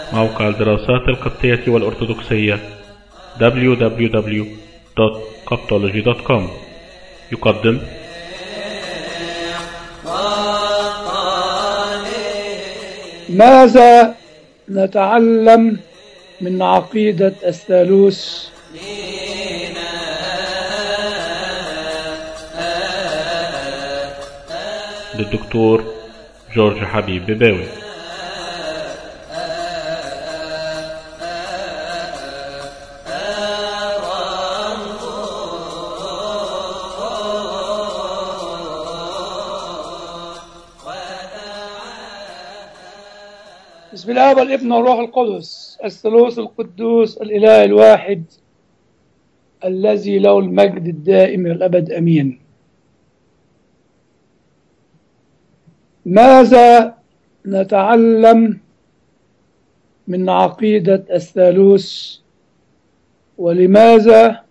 موقع الدراسات القبطية والأرثوذكسية www.coptology.com يقدم ماذا نتعلم من عقيدة الثالوث للدكتور جورج حبيب بباوي بسم الله والابن والروح القدس الثالوث القدوس الإله الواحد الذي له المجد الدائم إلى الأبد أمين ماذا نتعلم من عقيدة الثالوث ولماذا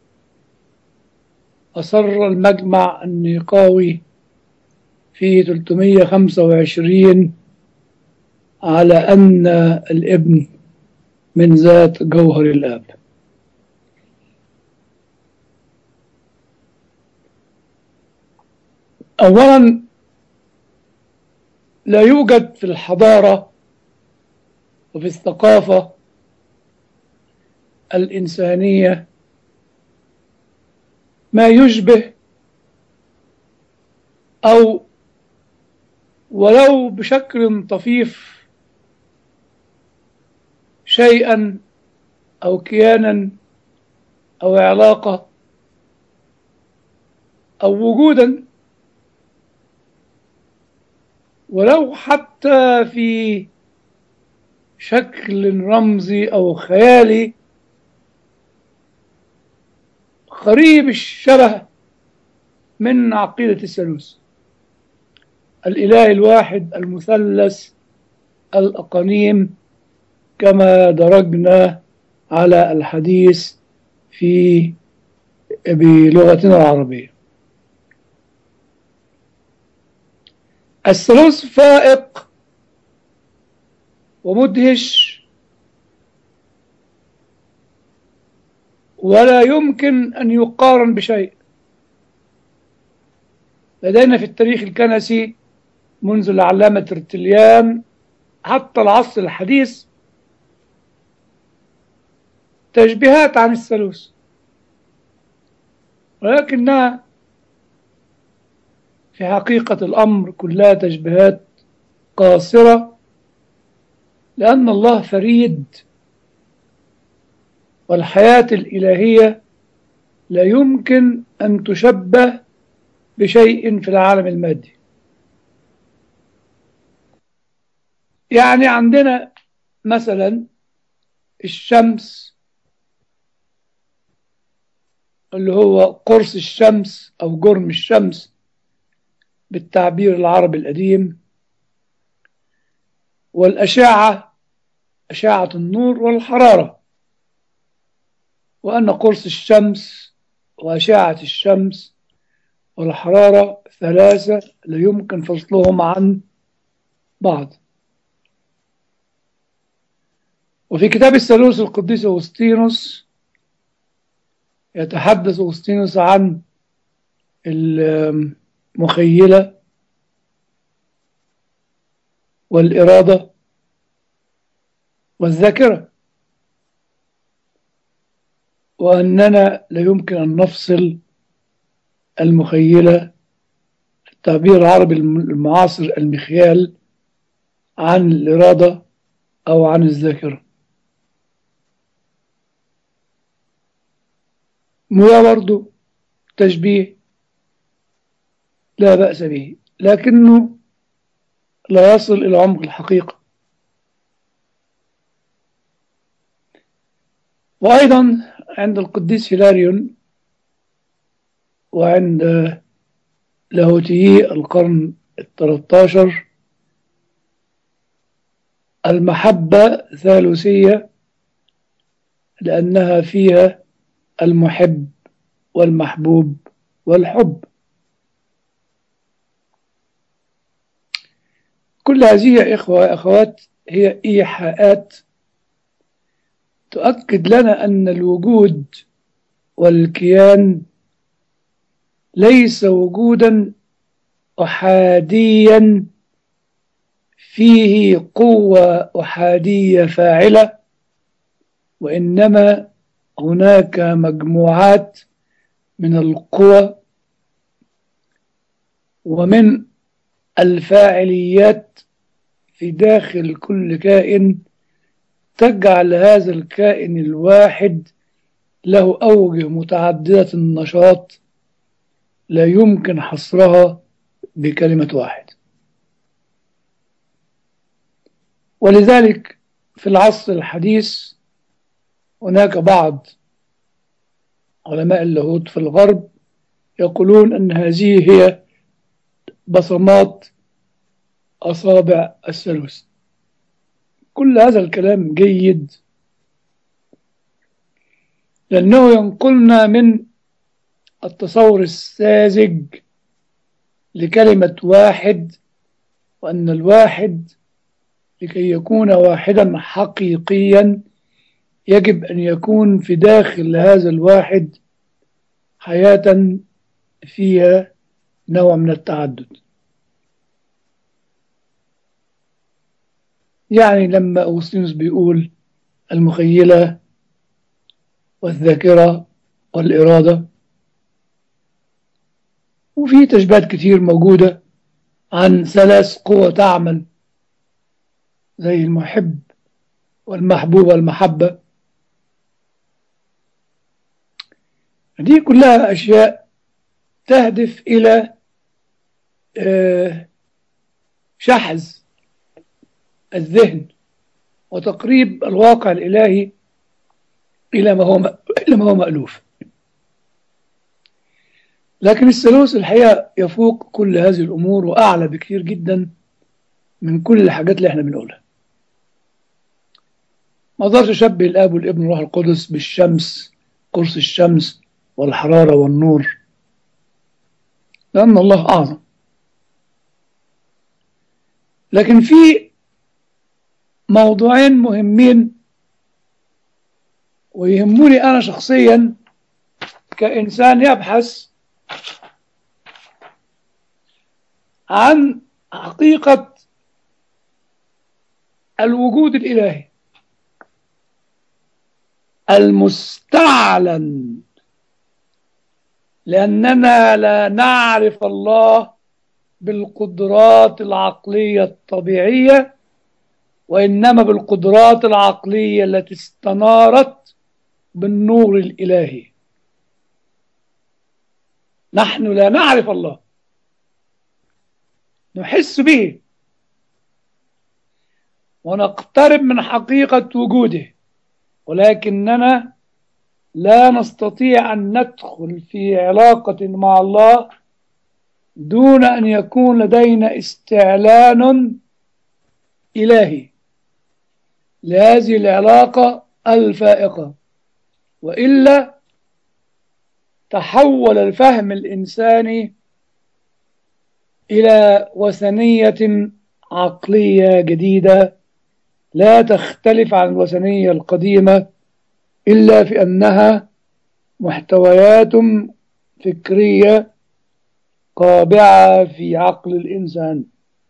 أصر المجمع النيقاوي في 325 على أن الابن من ذات جوهر الآب أولا لا يوجد في الحضارة وفي الثقافة الإنسانية ما يشبه أو ولو بشكل طفيف شيئا أو كيانا أو علاقة أو وجودا ولو حتى في شكل رمزي أو خيالي قريب الشبه من عقيدة الثالوث الإله الواحد المثلث الأقانيم كما درجنا على الحديث في بلغتنا العربية الثالوث فائق ومدهش ولا يمكن أن يقارن بشيء لدينا في التاريخ الكنسي منذ العلامة ترتليان حتى العصر الحديث تشبيهات عن الثالوث ولكنها في حقيقة الأمر كلها تشبيهات قاصرة لأن الله فريد والحياة الإلهية لا يمكن أن تشبه بشيء في العالم المادي يعني عندنا مثلا الشمس اللي هو قرص الشمس أو جرم الشمس بالتعبير العربي القديم والأشعة أشعة النور والحرارة وأن قرص الشمس وأشعة الشمس والحرارة ثلاثة لا يمكن فصلهم عن بعض وفي كتاب الثالوث القديس أغسطينوس يتحدث أغسطينوس عن المخيلة والإرادة والذاكرة وأننا لا يمكن أن نفصل المخيلة في التعبير العربي المعاصر المخيال عن الإرادة أو عن الذاكرة وده برضه تشبيه لا بأس به لكنه لا يصل إلى عمق الحقيقة وأيضا عند القديس هيلاريون وعند لاهوتيي القرن الثلاثاشر المحبة ثالوثية لأنها فيها المحب والمحبوب والحب كل هذه يا إخوة أخوات هي إيحاءات تؤكد لنا أن الوجود والكيان ليس وجودا أحاديا فيه قوة أحادية فاعلة وإنما هناك مجموعات من القوى ومن الفاعليات في داخل كل كائن تجعل هذا الكائن الواحد له أوجه متعددة النشاط لا يمكن حصرها بكلمة واحد ولذلك في العصر الحديث هناك بعض علماء اللاهوت في الغرب يقولون أن هذه هي بصمات أصابع الثالوث كل هذا الكلام جيد لأنه ينقلنا من التصور الساذج لكلمة واحد وأن الواحد لكي يكون واحدا حقيقيا يجب أن يكون في داخل هذا الواحد حياة فيها نوع من التعدد يعني لما أوسطينوس بيقول المخيلة والذاكرة والإرادة وفي تشبيهات كتير موجودة عن ثلاث قوى تعمل زي المحب والمحبوب والمحبة دي كلها أشياء تهدف إلى شحذ الذهن وتقريب الواقع الإلهي إلى ما هو إلى ما هو مألوف لكن الثالوث الحقيقة يفوق كل هذه الأمور وأعلى بكثير جدا من كل الحاجات اللي احنا بنقولها ما اقدرش اشبه الاب والابن والروح القدس بالشمس قرص الشمس والحراره والنور لان الله اعظم لكن في موضوعين مهمين ويهموني انا شخصيا كانسان يبحث عن حقيقه الوجود الالهي المستعلن لأننا لا نعرف الله بالقدرات العقلية الطبيعية وإنما بالقدرات العقلية التي استنارت بالنور الإلهي نحن لا نعرف الله نحس به ونقترب من حقيقة وجوده ولكننا لا نستطيع أن ندخل في علاقة مع الله دون أن يكون لدينا استعلان إلهي لهذه العلاقة الفائقة وإلا تحول الفهم الإنساني إلى وثنية عقلية جديدة لا تختلف عن الوثنية القديمة إلا في أنها محتويات فكرية قابعة في عقل الإنسان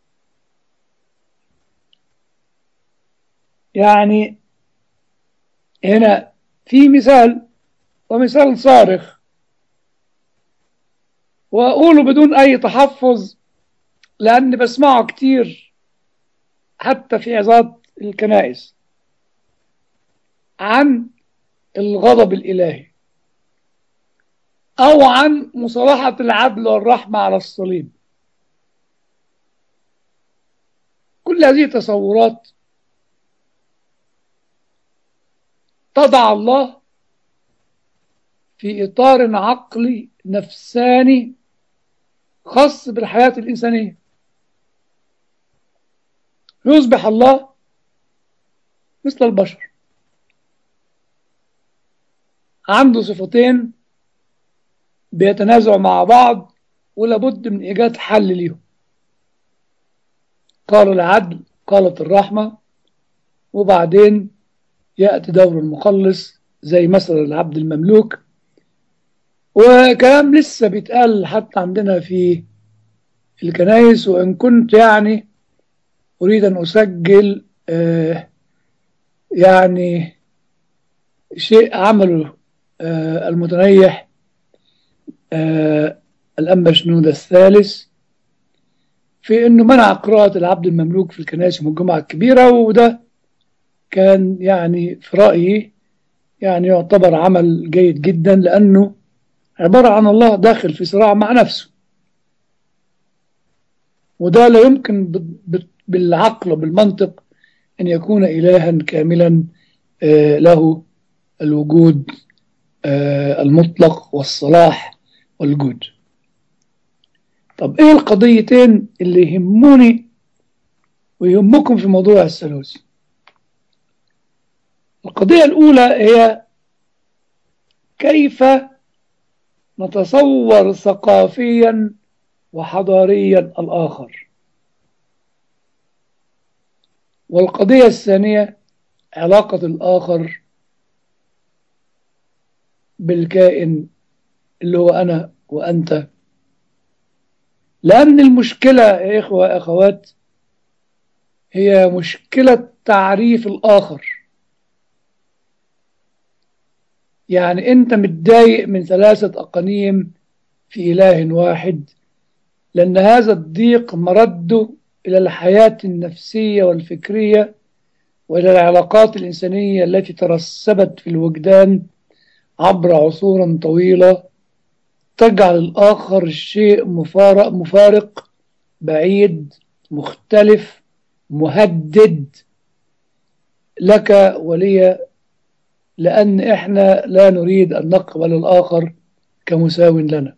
يعني هنا في مثال ومثال صارخ وأقوله بدون أي تحفظ لأن بسمعه كتير حتى في عظات الكنائس عن الغضب الإلهي أو عن مصالحة العدل والرحمة على الصليب كل هذه تصورات تضع الله في إطار عقلي نفساني خاص بالحياة الإنسانية يصبح الله مثل البشر عنده صفتين بيتنازعوا مع بعض ولابد من إيجاد حل ليهم قالوا العدل قالت الرحمة وبعدين يأتي دور المخلص زي مثلا العبد المملوك وكلام لسه بيتقال حتى عندنا في الكنائس وإن كنت يعني أريد أن أسجل آه يعني شيء عمله آه المتنيح آه الأنبا شنودة الثالث في أنه منع قراءة العبد المملوك في الكنائس يوم الجمعة الكبيرة وده كان يعني في رأيي يعني يعتبر عمل جيد جدا لأنه عبارة عن الله داخل في صراع مع نفسه وده لا يمكن بالعقل وبالمنطق أن يكون إلها كاملا له الوجود المطلق والصلاح والجود طب ايه القضيتين اللي يهموني ويهمكم في موضوع الثالوث القضية الأولى هي كيف نتصور ثقافيا وحضاريا الآخر والقضية الثانية علاقة الآخر بالكائن اللي هو أنا وأنت لأن المشكلة يا إخوة أخوات هي مشكلة تعريف الآخر يعني أنت متضايق من ثلاثة أقانيم في إله واحد لأن هذا الضيق مرده إلى الحياة النفسية والفكرية وإلى العلاقات الإنسانية التي ترسبت في الوجدان عبر عصور طويلة تجعل الآخر شيء مفارق, مفارق بعيد مختلف مهدد لك ولي لأن إحنا لا نريد أن نقبل الآخر كمساو لنا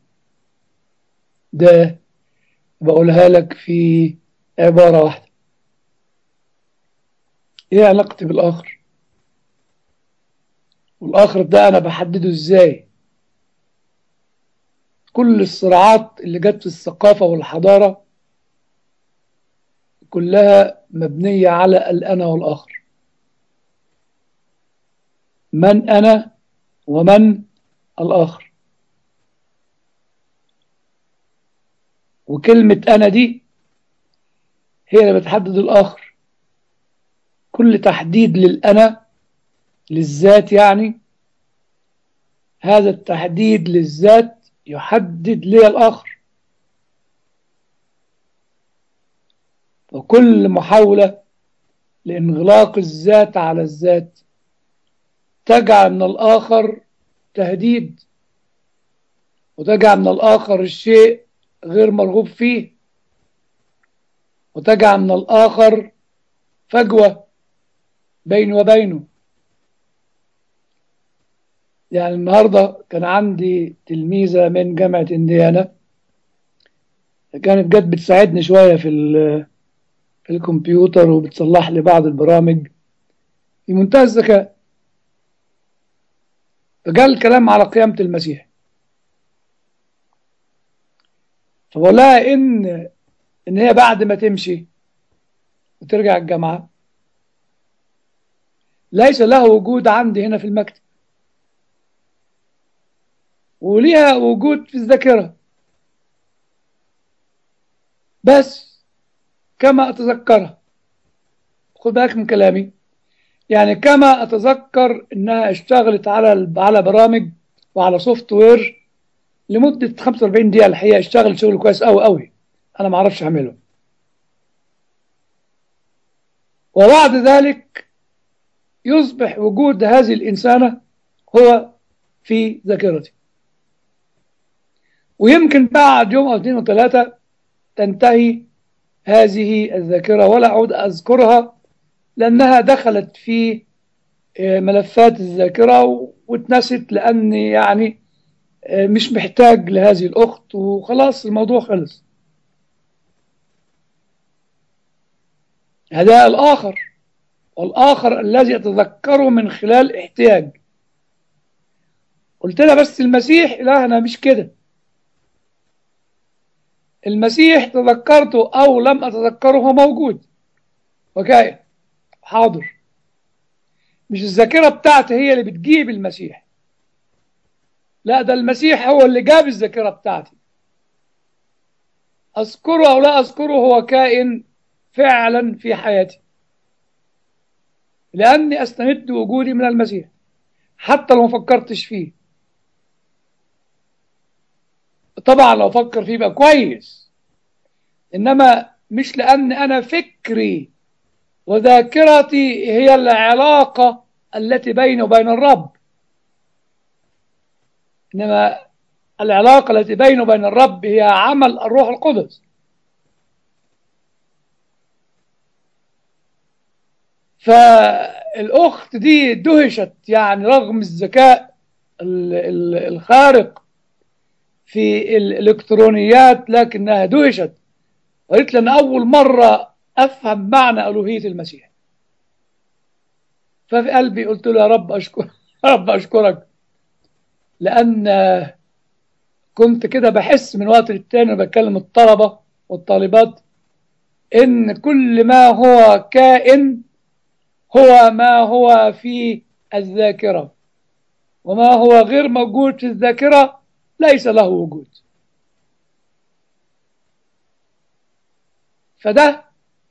ده بقولها لك في عبارة واحدة إيه علاقتي بالآخر والآخر ده أنا بحدده إزاي كل الصراعات اللي جت في الثقافة والحضارة كلها مبنية على الأنا والآخر من أنا ومن الآخر وكلمة أنا دي هي اللي بتحدد الآخر كل تحديد للأنا للذات يعني هذا التحديد للذات يحدد لي الآخر وكل محاولة لإنغلاق الذات على الذات تجعل من الآخر تهديد وتجعل من الآخر الشيء غير مرغوب فيه وتجعل من الآخر فجوة بيني وبينه يعني النهاردة كان عندي تلميذة من جامعة انديانا كانت جت بتساعدني شوية في في الكمبيوتر وبتصلح لي بعض البرامج في منتهى الذكاء فجاء الكلام على قيامة المسيح فبقول لها إن إن هي بعد ما تمشي وترجع الجامعة ليس له وجود عندي هنا في المكتب وليها وجود في الذاكرة بس كما أتذكرها خد بالك من كلامي يعني كما أتذكر إنها اشتغلت على على برامج وعلى سوفت وير لمدة 45 دقيقة الحقيقة اشتغل شغل كويس أوي أوي أنا ما أعرفش أعمله وبعد ذلك يصبح وجود هذه الإنسانة هو في ذاكرتي ويمكن بعد يوم أو اثنين أو ثلاثة تنتهي هذه الذاكرة ولا أعود أذكرها لأنها دخلت في ملفات الذاكرة واتنست لأني يعني مش محتاج لهذه الأخت وخلاص الموضوع خلص هذا الآخر والآخر الذي أتذكره من خلال احتياج قلت لها بس المسيح إلهنا مش كده المسيح تذكرته أو لم أتذكره هو موجود وكائن حاضر مش الذاكرة بتاعتي هي اللي بتجيب المسيح لا ده المسيح هو اللي جاب الذاكرة بتاعتي أذكره أو لا أذكره هو كائن فعلا في حياتي لأني أستمد وجودي من المسيح حتى لو ما فكرتش فيه طبعا لو فكر فيه يبقى كويس إنما مش لأن أنا فكري وذاكرتي هي العلاقة التي بيني وبين الرب إنما العلاقة التي بيني وبين الرب هي عمل الروح القدس فالأخت دي دهشت يعني رغم الذكاء الخارق في الإلكترونيات لكنها دهشت وقالت لنا أول مرة أفهم معنى ألوهية المسيح ففي قلبي قلت له يا رب أشكر رب أشكرك لأن كنت كده بحس من وقت للتاني بكلم الطلبة والطالبات إن كل ما هو كائن هو ما هو في الذاكرة وما هو غير موجود في الذاكرة ليس له وجود فده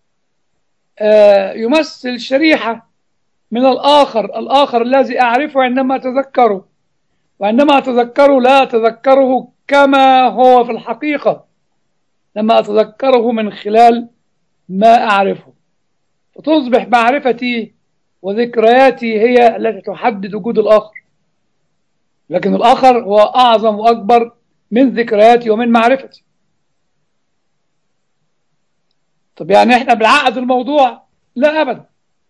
يمثل شريحة من الآخر الآخر الذي أعرفه عندما أتذكره وعندما أتذكره لا أتذكره كما هو في الحقيقة لما أتذكره من خلال ما أعرفه فتصبح معرفتي وذكرياتي هي التي تحدد وجود الآخر لكن الآخر هو أعظم وأكبر من ذكرياتي ومن معرفتي طب يعني احنا بنعقد الموضوع لا أبدا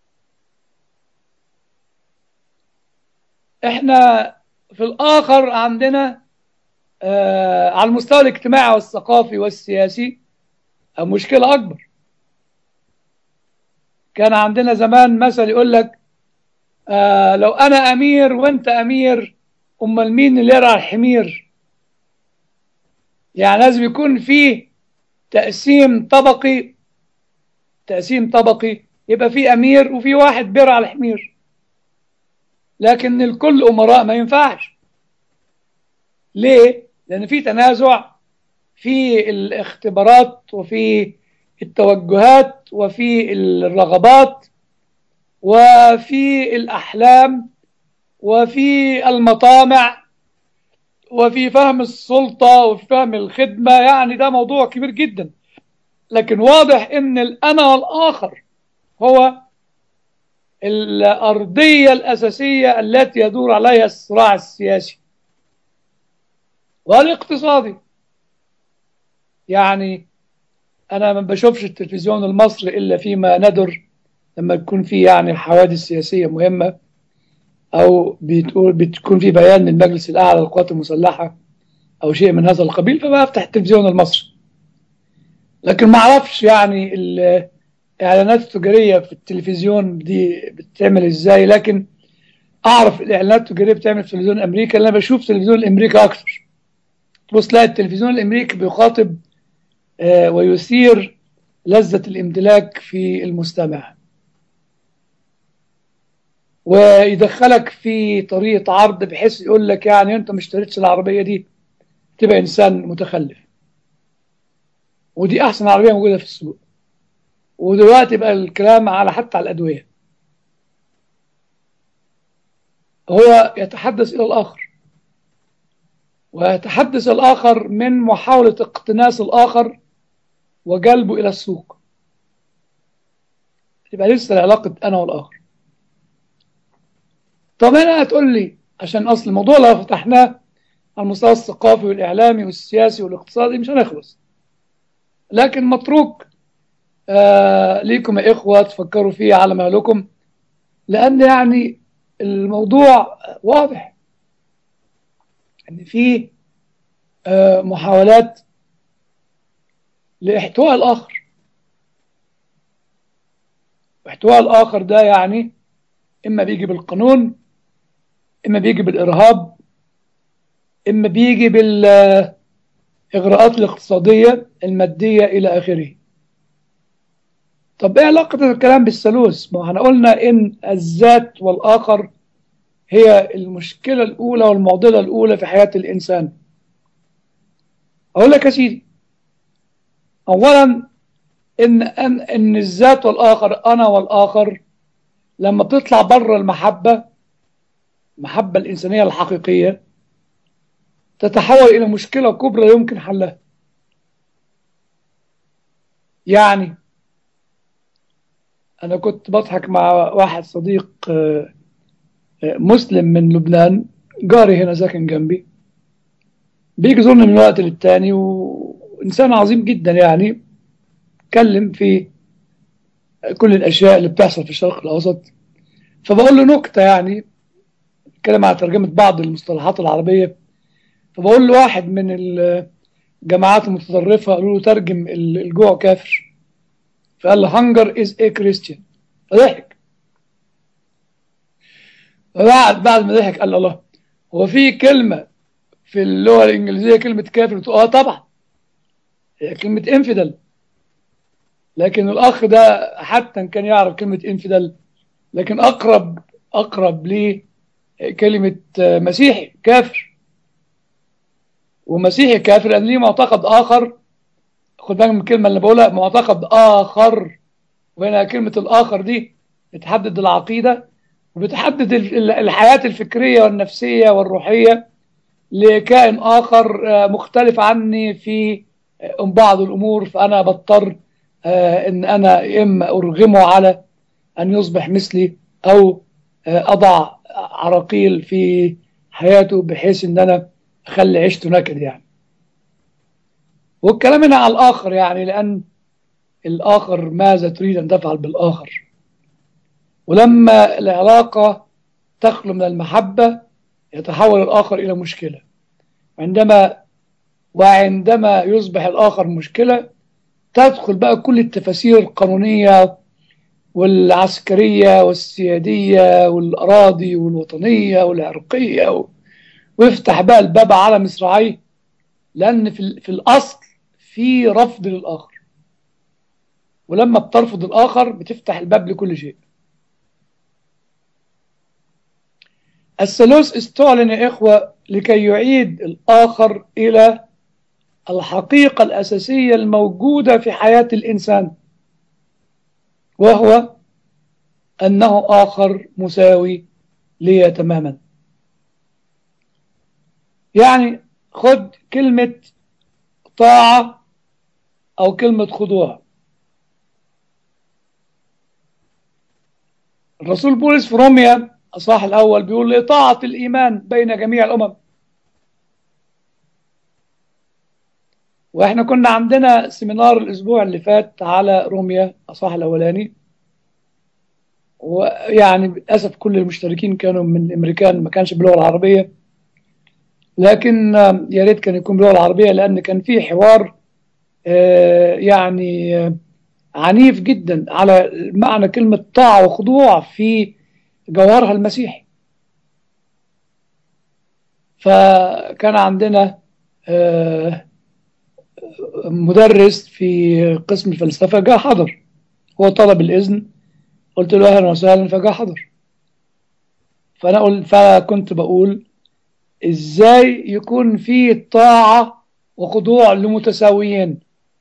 احنا في الآخر عندنا آه على المستوى الاجتماعي والثقافي والسياسي مشكلة أكبر كان عندنا زمان مثل يقول لك آه لو أنا أمير وأنت أمير أمال مين اللي يرعى الحمير يعني لازم يكون فيه تقسيم طبقي تقسيم طبقي يبقى في أمير وفي واحد بيرعى الحمير لكن الكل أمراء ما ينفعش ليه؟ لأن في تنازع في الاختبارات وفي التوجهات وفي الرغبات وفي الأحلام وفي المطامع وفي فهم السلطة وفي فهم الخدمة يعني ده موضوع كبير جدا لكن واضح ان الأنا والآخر هو الأرضية الأساسية التي يدور عليها الصراع السياسي والاقتصادي يعني أنا ما بشوفش التلفزيون المصري إلا فيما ندر لما يكون في يعني حوادث سياسية مهمة أو بتقول بتكون في بيان من المجلس الأعلى للقوات المسلحة أو شيء من هذا القبيل فبفتح التلفزيون المصري لكن ما أعرفش يعني الإعلانات التجارية في التلفزيون دي بتعمل إزاي لكن أعرف الإعلانات التجارية بتعمل في تلفزيون أمريكا لأن أنا بشوف تلفزيون الأمريكا أكثر تبص تلاقي التلفزيون الأمريكي بيخاطب آه ويثير لذة الامتلاك في المستمع ويدخلك في طريقة عرض بحيث يقول لك يعني انت ما اشتريتش العربية دي تبقى انسان متخلف ودي احسن عربية موجودة في السوق ودلوقتي بقى الكلام على حتى على الادوية هو يتحدث الى الاخر ويتحدث الاخر من محاولة اقتناص الاخر وجلبه الى السوق تبقى لسه العلاقة انا والاخر طب هنا هتقول لي عشان اصل الموضوع لو فتحناه على المستوى الثقافي والاعلامي والسياسي والاقتصادي مش هنخلص لكن متروك آه ليكم يا اخوه تفكروا فيه على مهلكم لان يعني الموضوع واضح ان في آه محاولات لاحتواء الاخر واحتواء الاخر ده يعني اما بيجي بالقانون اما بيجي بالارهاب اما بيجي بالاغراءات الاقتصاديه الماديه الى اخره طب ايه علاقة الكلام بالثالوث؟ ما احنا قلنا ان الذات والاخر هي المشكلة الاولى والمعضلة الاولى في حياة الانسان اقول لك يا سيدي اولا ان ان ان الذات والاخر انا والاخر لما بتطلع بره المحبة المحبة الانسانية الحقيقية تتحول الى مشكلة كبرى لا يمكن حلها يعني أنا كنت بضحك مع واحد صديق مسلم من لبنان جاري هنا ساكن جنبي بيجي يزورني من وقت للتاني وإنسان عظيم جدا يعني اتكلم في كل الأشياء اللي بتحصل في الشرق الأوسط فبقول له نكتة يعني اتكلم على ترجمة بعض المصطلحات العربية فبقول له واحد من الجماعات المتطرفة قالوا له ترجم الجوع كافر فقال له hunger is a Christian فضحك فبعد بعد ما ضحك قال له الله هو في كلمة في اللغة الإنجليزية كلمة كافر اه طبعا هي كلمة انفدل لكن الأخ ده حتى كان يعرف كلمة انفدل لكن أقرب أقرب ليه كلمة مسيحي كافر ومسيحي كافر لأن ليه معتقد آخر خد بالك من الكلمة اللي بقولها معتقد آخر وهنا كلمة الآخر دي بتحدد العقيدة وبتحدد الحياة الفكرية والنفسية والروحية لكائن آخر مختلف عني في بعض الأمور فأنا بضطر إن أنا إما أرغمه على أن يصبح مثلي أو أضع عراقيل في حياته بحيث إن أنا أخلي عيشته نكد يعني والكلام هنا على الآخر يعني لأن الآخر ماذا تريد أن تفعل بالآخر ولما العلاقة تخلو من المحبة يتحول الآخر إلى مشكلة عندما وعندما يصبح الآخر مشكلة تدخل بقى كل التفاسير القانونية والعسكرية والسيادية والأراضي والوطنية والعرقية و... ويفتح بقى الباب على مصراعيه لأن في, في الأصل في رفض للآخر ولما بترفض الآخر بتفتح الباب لكل شيء الثالوث استعلن يا إخوة لكي يعيد الآخر إلى الحقيقة الأساسية الموجودة في حياة الإنسان وهو أنه آخر مساوي لي تماما يعني خد كلمة طاعة أو كلمة خضوع الرسول بولس في روميا الصح الأول بيقول لطاعة الإيمان بين جميع الأمم واحنا كنا عندنا سيمينار الأسبوع اللي فات على روميا الصح الأولاني ويعني للأسف كل المشتركين كانوا من الأمريكان ما كانش باللغة العربية لكن يا ريت كان يكون باللغة العربية لأن كان في حوار يعني عنيف جدا على معنى كلمة طاعة وخضوع في جوهرها المسيحي فكان عندنا مدرس في قسم الفلسفة جاء حضر هو طلب الإذن قلت له أهلا وسهلا فجاء حضر فأنا قلت فكنت بقول إزاي يكون في طاعة وخضوع لمتساويين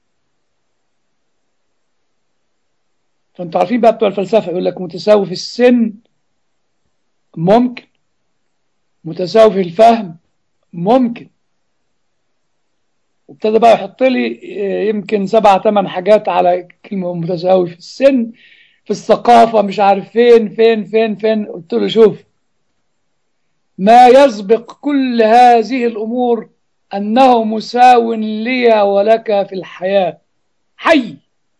فانتوا عارفين بقى بتوع الفلسفة يقول لك متساوي في السن ممكن متساوي في الفهم ممكن وابتدى بقى يحط لي يمكن سبع ثمان حاجات على كلمة متساوي في السن في الثقافة مش عارف فين فين فين فين قلت له شوف ما يسبق كل هذه الأمور أنه مساو لي ولك في الحياة حي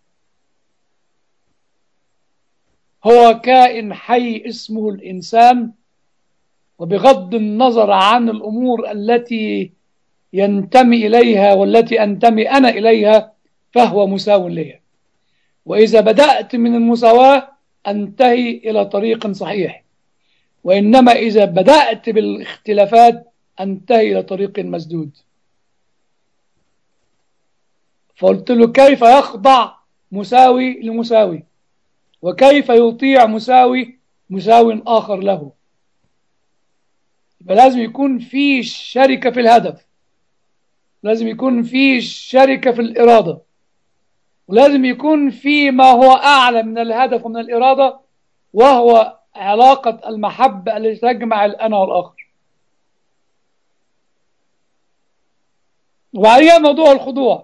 هو كائن حي اسمه الإنسان وبغض النظر عن الأمور التي ينتمي إليها والتي أنتمي أنا إليها فهو مساو لي وإذا بدأت من المساواة أنتهي إلى طريق صحيح وإنما إذا بدأت بالاختلافات أنتهي إلى طريق مسدود فقلت له كيف يخضع مساوي لمساوي وكيف يطيع مساوي مساو آخر له يبقى لازم يكون في شركة في الهدف لازم يكون في شركة في الإرادة ولازم يكون في ما هو أعلى من الهدف ومن الإرادة وهو علاقة المحبة التي تجمع الأنا والآخر وبعدين موضوع الخضوع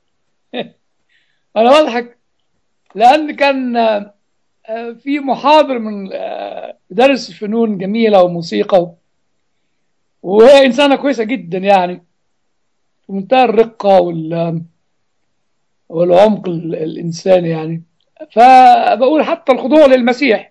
أنا بضحك لأن كان في محاضر من درس فنون جميلة وموسيقى وهي إنسانة كويسة جدا يعني في منتهى الرقة وال والعمق الإنساني يعني فبقول حتى الخضوع للمسيح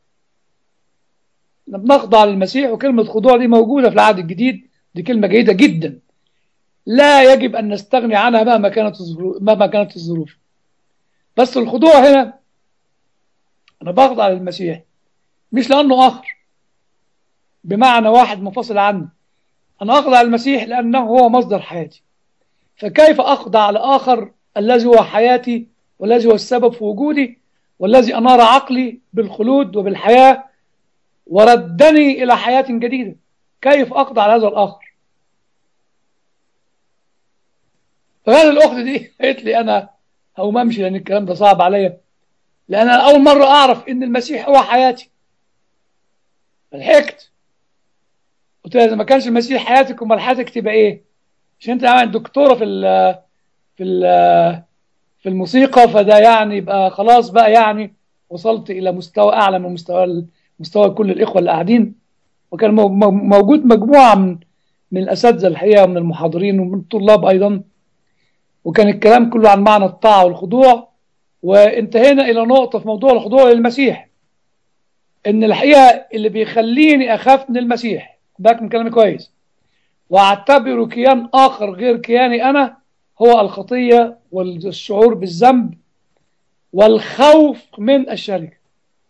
بنخضع للمسيح وكلمة خضوع دي موجودة في العهد الجديد دي كلمة جيدة جدا لا يجب أن نستغني عنها مهما كانت الظروف مهما كانت الظروف بس الخضوع هنا أنا بخضع للمسيح مش لأنه آخر بمعنى واحد منفصل عني أنا أخضع للمسيح لأنه هو مصدر حياتي فكيف أخضع لآخر الذي هو حياتي والذي هو السبب في وجودي والذي أنار عقلي بالخلود وبالحياة وردني إلى حياة جديدة كيف أخضع لهذا الآخر فهذه الأخت دي قالت لي أنا هقوم أمشي لأن الكلام ده صعب عليا لأن أنا أول مرة أعرف إن المسيح هو حياتي فضحكت قلت لها إذا ما كانش المسيح حياتك أمال حياتك تبقى إيه؟ عشان أنت عامل دكتورة في ال في ال في الموسيقى فده يعني يبقى خلاص بقى يعني وصلت إلى مستوى أعلى من مستوى مستوى كل الإخوة اللي قاعدين وكان موجود مجموعة من من الأساتذة الحقيقة ومن المحاضرين ومن الطلاب أيضا وكان الكلام كله عن معنى الطاعة والخضوع وانتهينا إلى نقطة في موضوع الخضوع للمسيح إن الحقيقة اللي بيخليني أخاف من المسيح باك من كلامي كويس واعتبره كيان آخر غير كياني أنا هو الخطية والشعور بالذنب والخوف من الشركة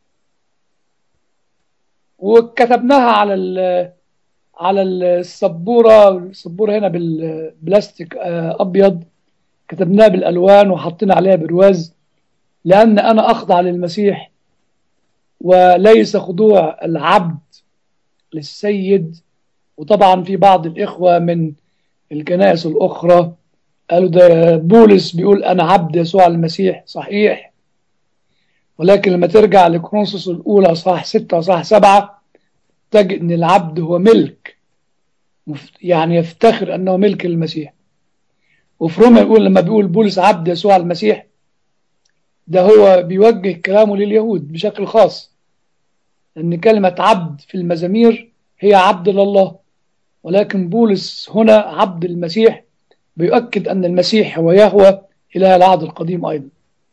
وكتبناها على على السبورة السبورة هنا بالبلاستيك أبيض كتبناها بالألوان وحطينا عليها برواز لأن أنا أخضع للمسيح وليس خضوع العبد للسيد وطبعا في بعض الإخوة من الكنائس الأخرى قالوا ده بولس بيقول أنا عبد يسوع المسيح صحيح ولكن لما ترجع لكرونسوس الأولى صح ستة صح سبعة تجد أن العبد هو ملك يعني يفتخر أنه ملك للمسيح وفي روما يقول لما بيقول بولس عبد يسوع المسيح ده هو بيوجه كلامه لليهود بشكل خاص أن كلمة عبد في المزامير هي عبد لله ولكن بولس هنا عبد المسيح بيؤكد أن المسيح هو يهوى إله العهد القديم أيضا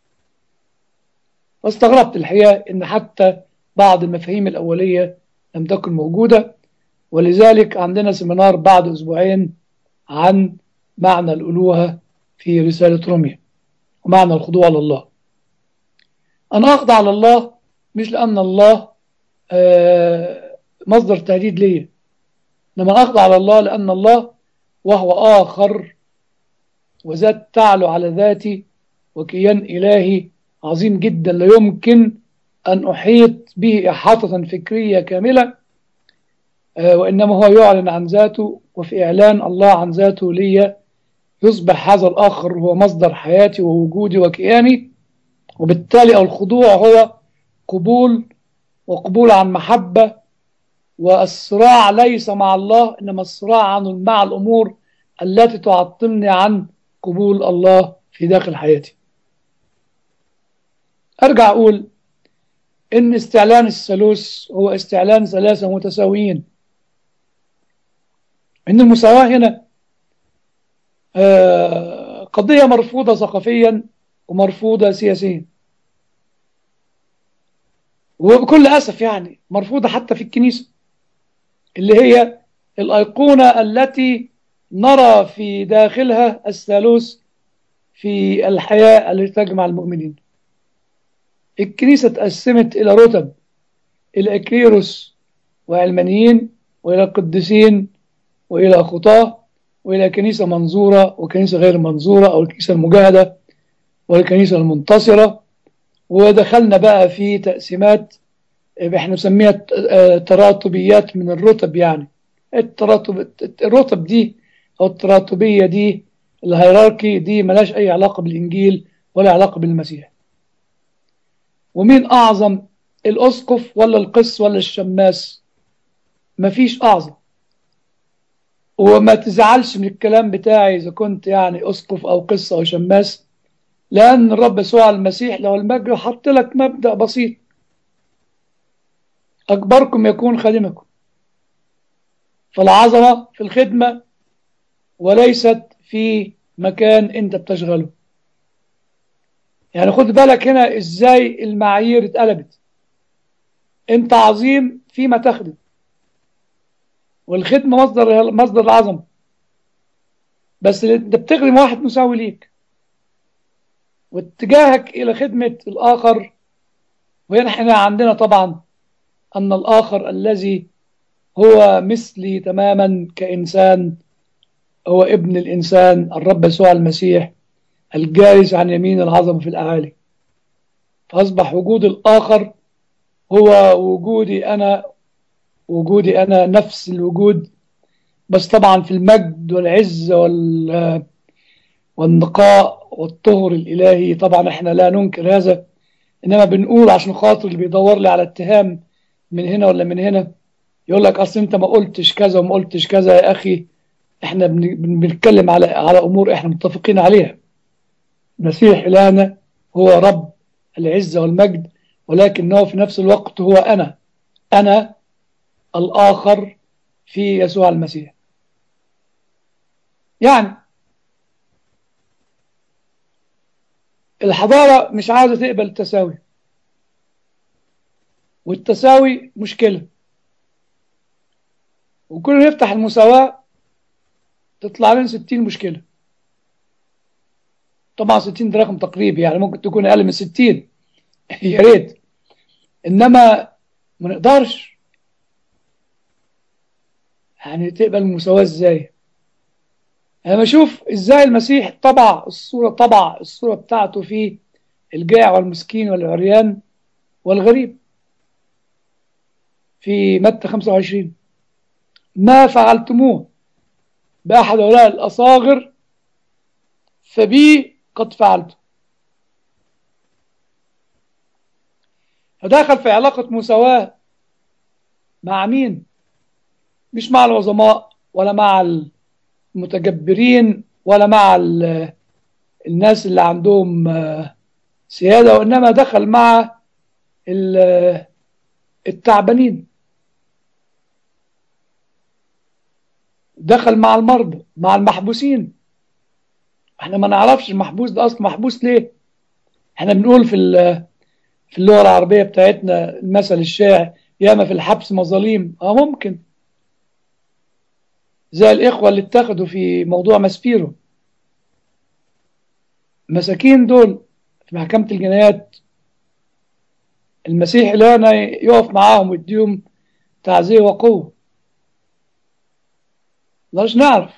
واستغربت الحقيقة أن حتى بعض المفاهيم الأولية لم تكن موجودة ولذلك عندنا سيمينار بعد أسبوعين عن معنى الألوهة في رسالة روميا ومعنى الخضوع لله أنا أخضع لله مش لأن الله مصدر تهديد لي إنما أخضع لله لأن الله وهو آخر وذات تعلو على ذاتي وكيان إلهي عظيم جدا لا يمكن أن أحيط به إحاطة فكرية كاملة وإنما هو يعلن عن ذاته وفي إعلان الله عن ذاته لي يصبح هذا الآخر هو مصدر حياتي ووجودي وكياني وبالتالي الخضوع هو قبول وقبول عن محبة والصراع ليس مع الله إنما الصراع عن مع الأمور التي تعطلني عن قبول الله في داخل حياتي أرجع أقول إن استعلان الثالوث هو استعلان ثلاثة متساويين إن المساواة هنا قضية مرفوضة ثقافيا ومرفوضة سياسيا وبكل أسف يعني مرفوضة حتى في الكنيسة اللي هي الأيقونة التي نرى في داخلها الثالوث في الحياة التي تجمع المؤمنين الكنيسة تقسمت إلى رتب إلى إكليروس وعلمانيين وإلى قديسين وإلى خطاة وإلى كنيسة منظورة وكنيسة غير منظورة أو الكنيسة المجاهدة والكنيسة المنتصرة ودخلنا بقى في تقسيمات احنا نسميها تراتبيات من الرتب يعني التراتب الرتب دي او التراتبيه دي الهيراركي دي ملاش اي علاقه بالانجيل ولا علاقه بالمسيح ومين اعظم الاسقف ولا القس ولا الشماس مفيش اعظم وما تزعلش من الكلام بتاعي اذا كنت يعني اسقف او قس او شماس لان الرب يسوع المسيح لو المجد حط لك مبدا بسيط اكبركم يكون خادمكم فالعظمه في الخدمه وليست في مكان انت بتشغله يعني خد بالك هنا ازاي المعايير اتقلبت انت عظيم فيما تخدم والخدمة مصدر مصدر العظمة بس انت بتخدم واحد مساوي ليك واتجاهك الى خدمة الاخر وهنا احنا عندنا طبعا ان الاخر الذي هو مثلي تماما كانسان هو ابن الانسان الرب يسوع المسيح الجالس عن يمين العظمة في الاعالي فاصبح وجود الاخر هو وجودي انا وجودي أنا نفس الوجود بس طبعا في المجد والعز وال والنقاء والطهر الإلهي طبعا احنا لا ننكر هذا إنما بنقول عشان خاطر اللي بيدور لي على اتهام من هنا ولا من هنا يقول لك أصل أنت ما قلتش كذا وما قلتش كذا يا أخي احنا بنتكلم على على أمور احنا متفقين عليها المسيح إلهنا هو رب العزة والمجد ولكنه في نفس الوقت هو أنا أنا الآخر في يسوع المسيح يعني الحضارة مش عاوزة تقبل التساوي والتساوي مشكلة وكل يفتح المساواة تطلع لنا 60 مشكلة طبعا 60 ده رقم تقريبي يعني ممكن تكون أقل من 60 يا ريت إنما ما نقدرش يعني تقبل المساواة ازاي انا بشوف ازاي المسيح طبع الصورة طبع الصورة بتاعته في الجائع والمسكين والعريان والغريب في متى 25 ما فعلتموه بأحد هؤلاء الأصاغر فبي قد فعلته فدخل في علاقة مساواة مع مين مش مع العظماء ولا مع المتجبرين ولا مع الناس اللي عندهم سيادة وإنما دخل مع التعبانين دخل مع المرضى مع المحبوسين احنا ما نعرفش المحبوس ده اصلا محبوس ليه احنا بنقول في في اللغة العربية بتاعتنا المثل الشائع ياما في الحبس مظاليم اه ممكن زي الإخوة اللي اتخذوا في موضوع ماسبيرو مساكين دول في محكمة الجنايات المسيح لا يقف معاهم ويديهم تعزية وقوة مش نعرف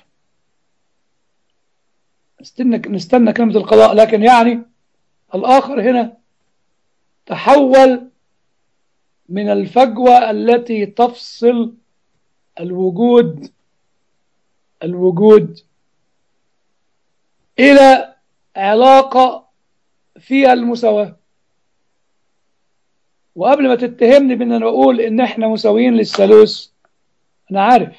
نستنى نستنى كلمة القضاء لكن يعني الآخر هنا تحول من الفجوة التي تفصل الوجود الوجود إلى علاقة فيها المساواة وقبل ما تتهمني بأن أنا أقول إن إحنا مساويين للثالوث أنا عارف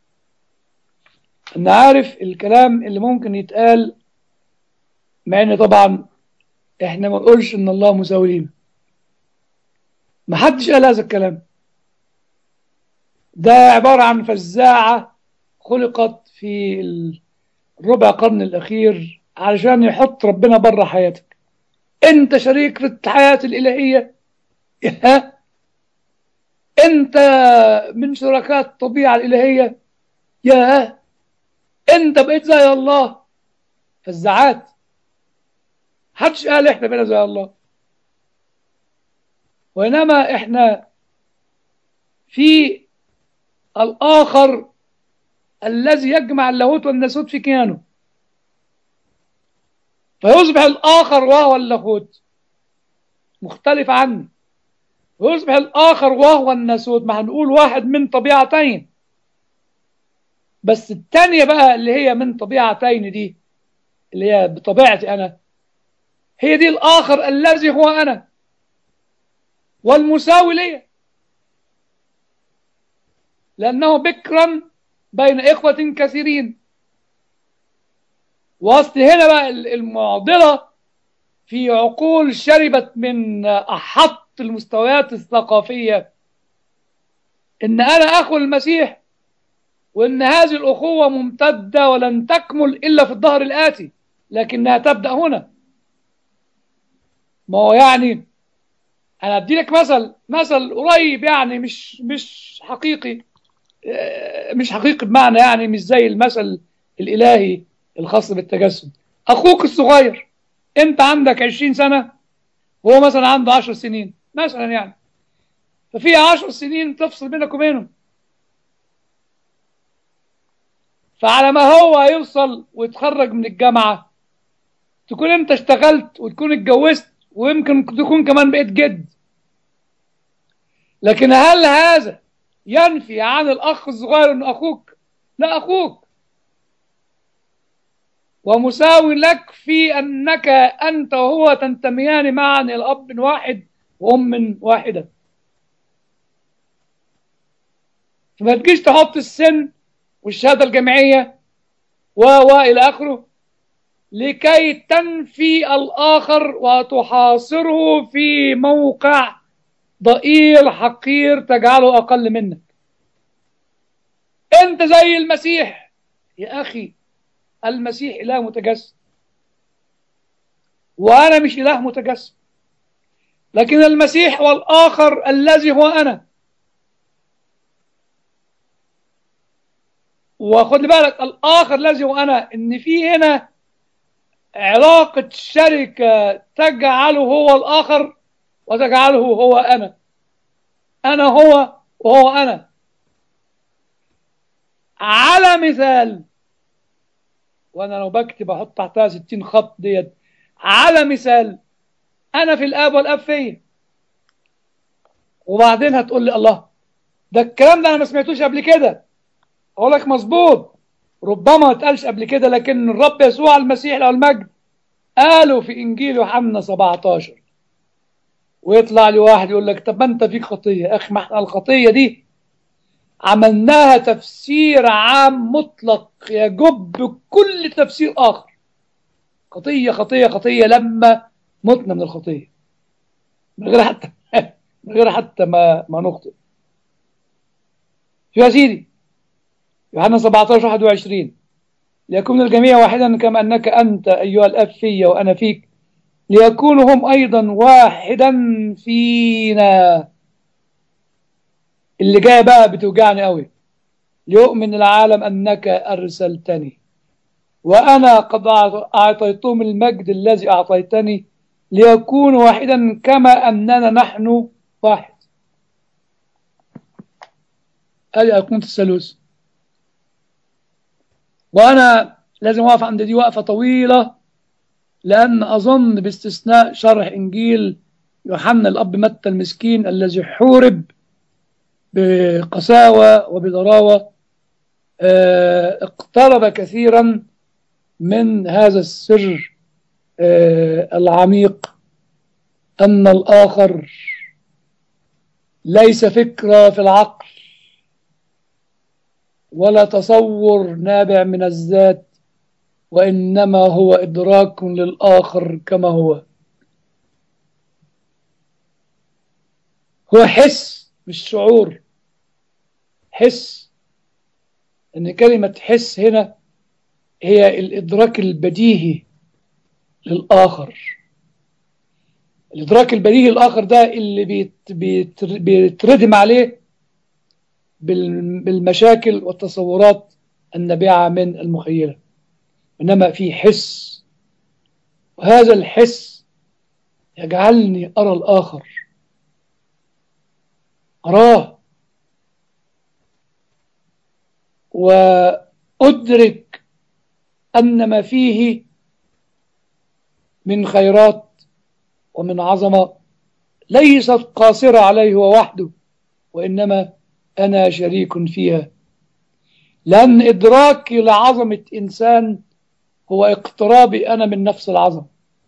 أنا عارف الكلام اللي ممكن يتقال مع إن طبعا إحنا ما نقولش إن الله مساوي لينا ما حدش قال هذا الكلام ده عبارة عن فزاعة خلقت في الربع قرن الأخير علشان يحط ربنا بره حياتك أنت شريك في الحياة الإلهية ها أنت من شركاء الطبيعة الإلهية يا أنت بقيت زي الله فزاعات حدش قال إحنا بقينا زي الله وإنما إحنا في الآخر الذي يجمع اللاهوت والناسوت في كيانه فيصبح الآخر وهو اللاهوت مختلف عني ويصبح الآخر وهو الناسوت ما هنقول واحد من طبيعتين بس التانية بقى اللي هي من طبيعتين دي اللي هي بطبيعتي أنا هي دي الآخر الذي هو أنا والمساوي لي لأنه بكرا بين إخوة كثيرين وأصل هنا بقى المعضلة في عقول شربت من أحط المستويات الثقافية إن أنا أخو المسيح وإن هذه الأخوة ممتدة ولن تكمل إلا في الظهر الآتي لكنها تبدأ هنا ما هو يعني أنا أدي لك مثل مثل قريب يعني مش مش حقيقي مش حقيقي بمعنى يعني مش زي المثل الإلهي الخاص بالتجسد أخوك الصغير أنت عندك 20 سنة وهو مثلا عنده 10 سنين مثلا يعني ففي 10 سنين تفصل بينك وبينه فعلى ما هو يوصل ويتخرج من الجامعة تكون انت اشتغلت وتكون اتجوزت ويمكن تكون كمان بقيت جد لكن هل هذا ينفي عن الأخ الصغير أنه أخوك لا أخوك ومساوي لك في أنك أنت وهو تنتميان معا إلى أب واحد وأم واحدة فما تجيش تحط السن والشهادة الجامعية و و إلى آخره لكي تنفي الآخر وتحاصره في موقع ضئيل حقير تجعله أقل منك أنت زي المسيح يا أخي المسيح إله متجسد وأنا مش إله متجسد لكن المسيح والآخر الذي هو أنا وخد بالك الآخر الذي هو أنا إن في هنا علاقة شركة تجعله هو الآخر وتجعله هو أنا أنا هو وهو أنا على مثال وأنا لو بكتب أحط تحتها 60 خط ديت على مثال أنا في الآب والآب فيا وبعدين هتقول لي الله ده الكلام ده أنا ما سمعتوش قبل كده أقول لك مظبوط ربما ما اتقالش قبل كده لكن الرب يسوع المسيح له المجد قالوا في إنجيل يوحنا 17 ويطلع لي واحد يقول لك طب ما انت فيك خطيه يا اخي ما احنا الخطيه دي عملناها تفسير عام مطلق يجب كل تفسير اخر خطيه خطيه خطيه لما متنا من الخطيه من غير حتى من غير حتى ما ما نخطئ شو يا سيدي يوحنا 17 21 ليكون الجميع واحدا كما انك انت ايها الاب في وانا فيك ليكونوا هم أيضا واحدا فينا اللي جاي بقى بتوجعني قوي ليؤمن العالم أنك أرسلتني وأنا قد أعطيتهم المجد الذي أعطيتني ليكونوا واحدا كما أننا نحن واحد هذه أيقونة الثالوث وأنا لازم أقف عند دي وقفة طويلة لأن أظن باستثناء شرح إنجيل يوحنا الأب متى المسكين الذي حورب بقساوة وبضراوة اقترب كثيرا من هذا السر العميق أن الآخر ليس فكرة في العقل ولا تصور نابع من الذات وإنما هو إدراك للآخر كما هو هو حس مش شعور حس إن كلمة حس هنا هي الإدراك البديهي للآخر الإدراك البديهي للآخر ده اللي بيت بيت بيتردم عليه بالمشاكل والتصورات النابعة من المخيلة إنما في حس وهذا الحس يجعلني أرى الآخر أراه وأدرك أن ما فيه من خيرات ومن عظمة ليست قاصرة عليه هو وحده وإنما أنا شريك فيها لأن إدراكي لعظمة إنسان هو اقترابي أنا من نفس العظمة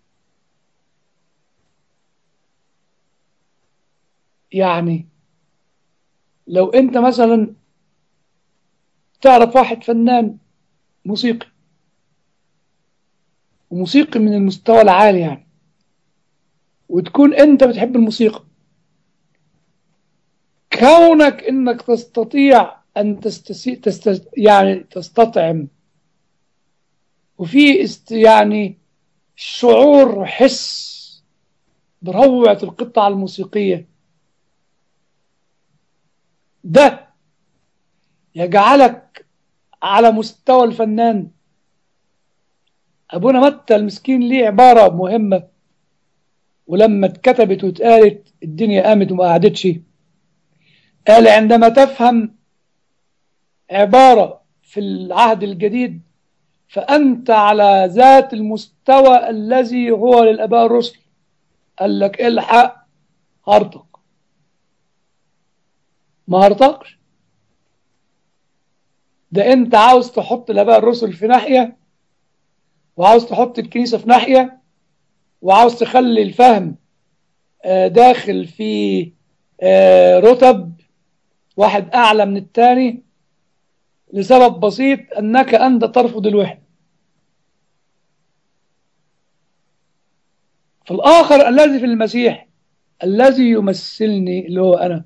يعني لو أنت مثلا تعرف واحد فنان موسيقي وموسيقي من المستوى العالي يعني وتكون أنت بتحب الموسيقى كونك أنك تستطيع أن تستسي... تست... يعني تستطعم وفي است... يعني شعور حس بروعة القطعة الموسيقية ده يجعلك على مستوى الفنان أبونا متى المسكين ليه عبارة مهمة ولما اتكتبت واتقالت الدنيا قامت وما قعدتش قال عندما تفهم عبارة في العهد الجديد فأنت على ذات المستوى الذي هو للآباء الرسل قال لك الحق هرطق ما هرطقش ده انت عاوز تحط الآباء الرسل في ناحية وعاوز تحط الكنيسة في ناحية وعاوز تخلي الفهم داخل في رتب واحد أعلى من الثاني لسبب بسيط أنك أنت ترفض الوحدة فالآخر الذي في المسيح الذي يمثلني اللي هو أنا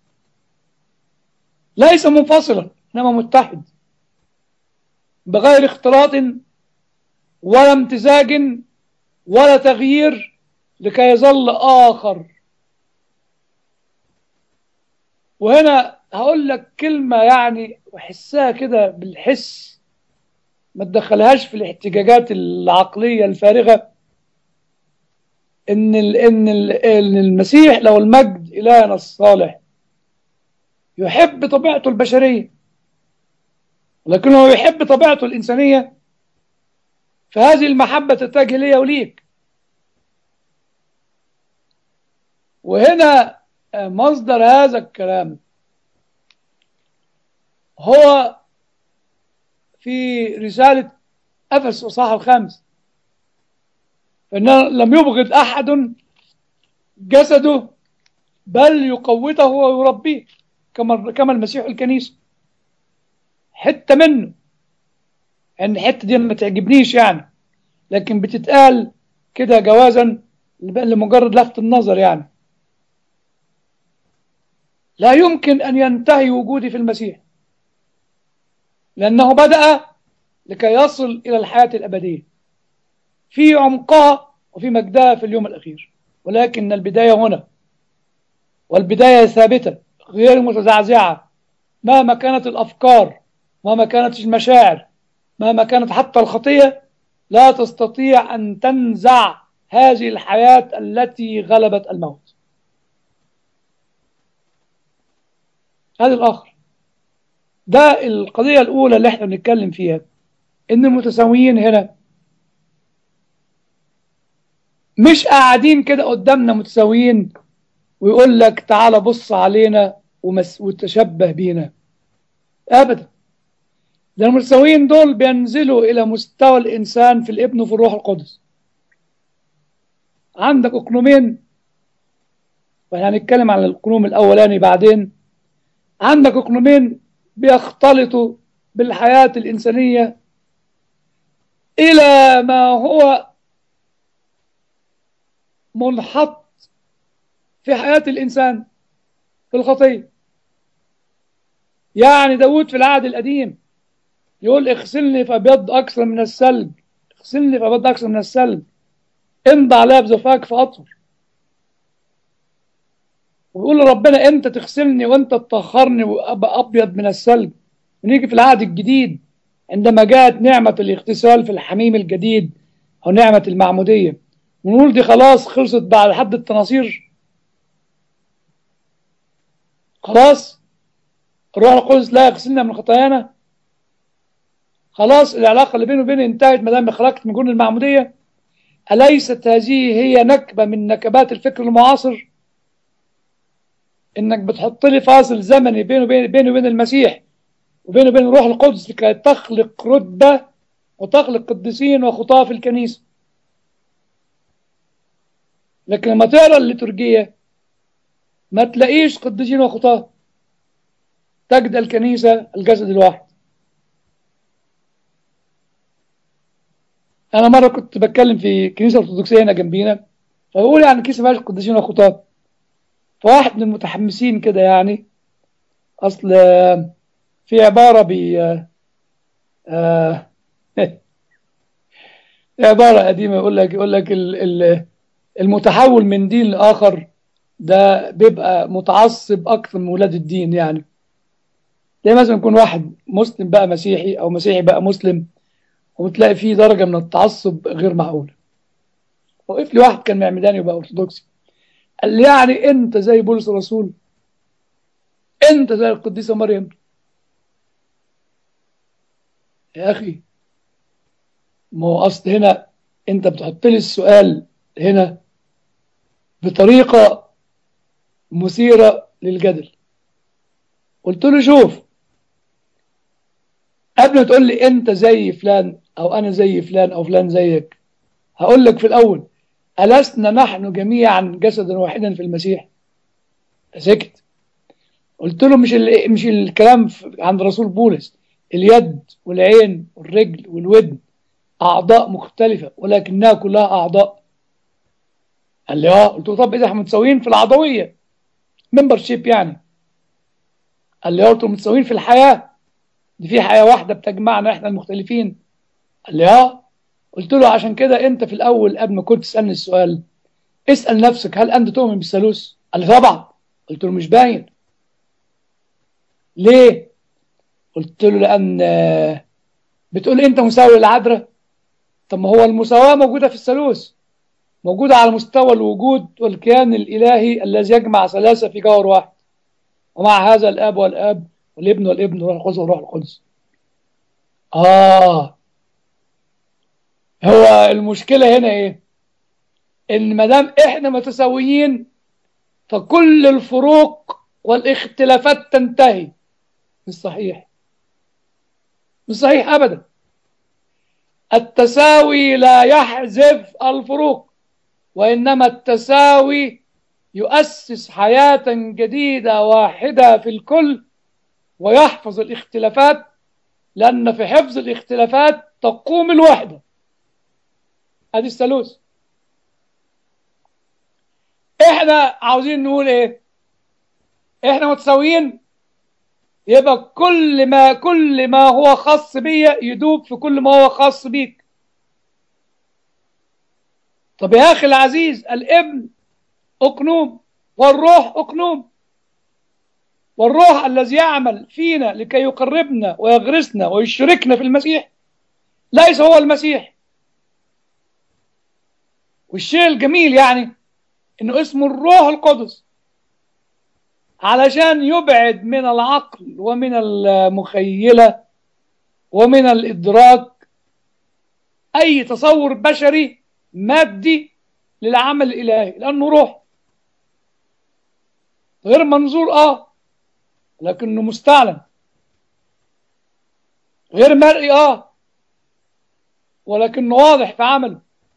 ليس منفصلا إنما متحد بغير اختلاط ولا امتزاج ولا تغيير لكي يظل آخر وهنا هقول لك كلمة يعني وحسها كده بالحس ما تدخلهاش في الاحتجاجات العقلية الفارغة إن ال إن ال إن المسيح لو المجد إلهنا الصالح يحب طبيعته البشرية ولكنه يحب طبيعته الإنسانية فهذه المحبة تتجه لي وليك وهنا مصدر هذا الكلام هو في رسالة أفس الصحة الخامس فإنه لم يبغض أحد جسده بل يقوته ويربيه كما كما المسيح الكنيسة حتة منه ان الحته دي ما تعجبنيش يعني لكن بتتقال كده جوازا لمجرد لفت النظر يعني لا يمكن ان ينتهي وجودي في المسيح لانه بدا لكي يصل الى الحياه الابديه في عمقها وفي مجدها في اليوم الاخير ولكن البدايه هنا والبدايه ثابته غير متزعزعه مهما كانت الافكار مهما كانت المشاعر مهما كانت حتى الخطية لا تستطيع أن تنزع هذه الحياة التي غلبت الموت هذا الآخر ده القضية الأولى اللي احنا بنتكلم فيها إن المتساويين هنا مش قاعدين كده قدامنا متساويين ويقول لك تعالى بص علينا ومس... وتشبه بينا أبدا ده المتساويين دول بينزلوا إلى مستوى الإنسان في الابن وفي الروح القدس عندك أقنومين وهنتكلم عن الأقنوم الأولاني بعدين عندك أقنومين بيختلطوا بالحياة الإنسانية إلى ما هو منحط في حياة الإنسان في الخطية يعني داود في العهد القديم يقول اغسلني فابيض اكثر من الثلج اغسلني فابيض اكثر من الثلج امضى عليها بزفاك فاطهر ويقول لربنا امتى تغسلني وانت تطهرني وابقى ابيض من الثلج ونيجي في العهد الجديد عندما جاءت نعمة الاغتسال في الحميم الجديد أو نعمة المعمودية ونقول دي خلاص خلصت بعد حد التناصير خلاص الروح القدس لا يغسلنا من خطايانا خلاص العلاقة اللي بينه وبيني انتهت ما دام خرجت من جون المعمودية أليست هذه هي نكبة من نكبات الفكر المعاصر انك بتحط لي فاصل زمني بينه وبين بينه وبين المسيح وبينه وبين الروح القدس لكي تخلق رتبة وتخلق قديسين وخطاة في الكنيسة لكن لما تقرا الليتورجية ما تلاقيش قديسين وخطاة تجد الكنيسة الجسد الواحد أنا مرة كنت بتكلم في كنيسة أرثوذكسية هنا جنبينا فبقول يعني الكنيسة ما فيهاش قديسين وخطاة فواحد من المتحمسين كده يعني أصل في عبارة بي آه عبارة قديمة يقول لك يقول لك المتحول من دين لآخر ده بيبقى متعصب أكثر من ولاد الدين يعني زي مثلا يكون واحد مسلم بقى مسيحي أو مسيحي بقى مسلم وبتلاقي فيه درجة من التعصب غير معقولة وقف لي واحد كان معمداني وبقى أرثوذكسي قال لي يعني أنت زي بولس الرسول أنت زي القديسة مريم يا أخي ما هو أصل هنا أنت بتحط لي السؤال هنا بطريقة مثيرة للجدل قلت له شوف قبل ما تقول لي أنت زي فلان أو أنا زي فلان أو فلان زيك هقول لك في الأول ألسنا نحن جميعا جسدا واحدا في المسيح سكت قلت له مش مش الكلام عند رسول بولس اليد والعين والرجل والودن أعضاء مختلفة ولكنها كلها أعضاء قال لي اه قلت له طب إذا احنا متساويين في العضوية ممبرشيب يعني قال لي اه قلت له متساويين في الحياة دي في حياة واحدة بتجمعنا احنا المختلفين قال لي اه قلت له عشان كده انت في الأول قبل ما كنت تسألني السؤال اسأل نفسك هل أنت تؤمن بالثالوث؟ قال لي طبعا قلت له مش باين ليه؟ قلت له لأن بتقول أنت مساوي للعذراء طب ما هو المساواة موجودة في الثالوث موجودة على مستوى الوجود والكيان الإلهي الذي يجمع ثلاثة في جوهر واحد ومع هذا الآب والآب والابن والابن والروح القدس والروح القدس آه هو المشكلة هنا إيه؟ إن ما دام إحنا متساويين فكل الفروق والاختلافات تنتهي مش صحيح مش صحيح أبدا التساوي لا يحذف الفروق وإنما التساوي يؤسس حياة جديدة واحدة في الكل ويحفظ الاختلافات لأن في حفظ الاختلافات تقوم الوحدة هذه الثالوث احنا عاوزين نقول ايه احنا متساويين يبقى كل ما كل ما هو خاص بيا يدوب في كل ما هو خاص بيك طب يا اخي العزيز الابن اقنوم والروح اقنوم والروح الذي يعمل فينا لكي يقربنا ويغرسنا ويشركنا في المسيح ليس هو المسيح والشيء الجميل يعني انه اسمه الروح القدس علشان يبعد من العقل ومن المخيلة ومن الإدراك أي تصور بشري مادي للعمل الإلهي لأنه روح غير منظور آه لكنه مستعلن غير مرئي آه ولكنه واضح في عمله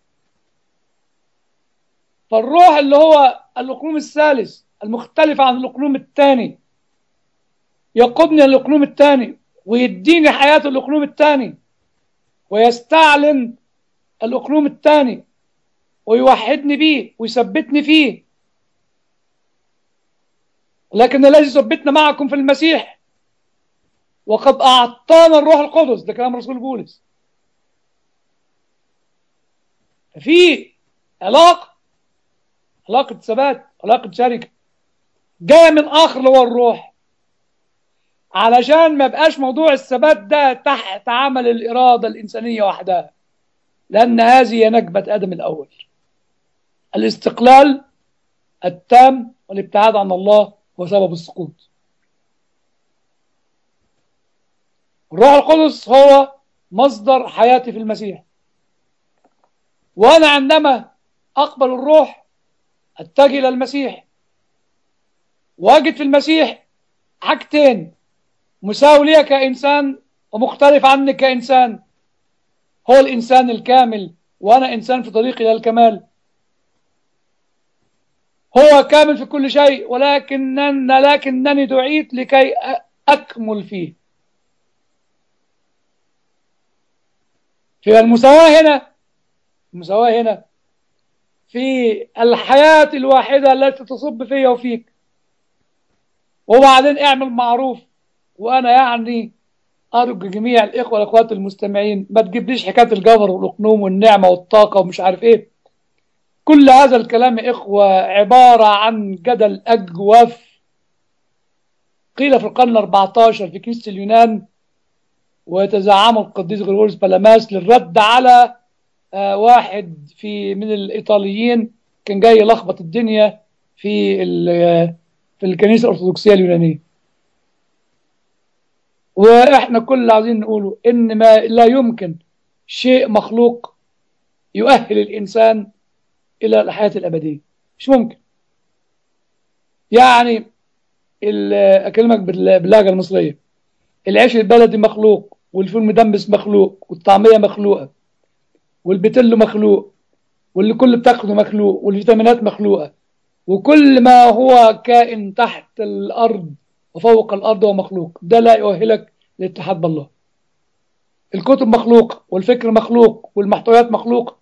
فالروح اللي هو الأقلوم الثالث المختلف عن الأقلوم الثاني يقودني الأقلوم الثاني ويديني حياة الأقلوم الثاني ويستعلن الأقلوم الثاني ويوحدني بيه ويثبتني فيه لكن الذي ثبتنا معكم في المسيح وقد أعطانا الروح القدس ده كلام رسول بولس ففي علاقة علاقة ثبات علاقة شركة جاية من آخر اللي هو الروح علشان ما بقاش موضوع الثبات ده تحت عمل الإرادة الإنسانية وحدها لأن هذه هي نكبة آدم الأول الاستقلال التام والابتعاد عن الله هو سبب السقوط الروح القدس هو مصدر حياتي في المسيح وأنا عندما أقبل الروح أتجه إلى المسيح واجد في المسيح حاجتين مساوي لي كإنسان ومختلف عني كإنسان هو الإنسان الكامل وأنا إنسان في طريقي إلى الكمال هو كامل في كل شيء ولكن لكنني دعيت لكي أكمل فيه في المساواة هنا المساواة هنا في الحياة الواحدة التي تصب فيا وفيك وبعدين اعمل معروف وأنا يعني أرجو جميع الإخوة والأخوات المستمعين ما تجيبليش حكاية الجبر والأقنوم والنعمة والطاقة ومش عارف إيه كل هذا الكلام يا إخوة عبارة عن جدل أجوف قيل في القرن 14 في كنيسة اليونان ويتزعمه القديس غريغوريوس بالاماس للرد على آه واحد في من الإيطاليين كان جاي يلخبط الدنيا في في الكنيسة الأرثوذكسية اليونانية واحنا كل اللي عايزين نقوله ان ما لا يمكن شيء مخلوق يؤهل الانسان الى الحياه الابديه مش ممكن يعني اكلمك باللهجه المصريه العيش البلدي مخلوق والفول مدمس مخلوق والطعميه مخلوقه والبتلو مخلوق واللي كل بتاخده مخلوق والفيتامينات مخلوقه وكل ما هو كائن تحت الارض وفوق الأرض هو مخلوق ده لا يؤهلك للاتحاد بالله الكتب مخلوق والفكر مخلوق والمحتويات مخلوق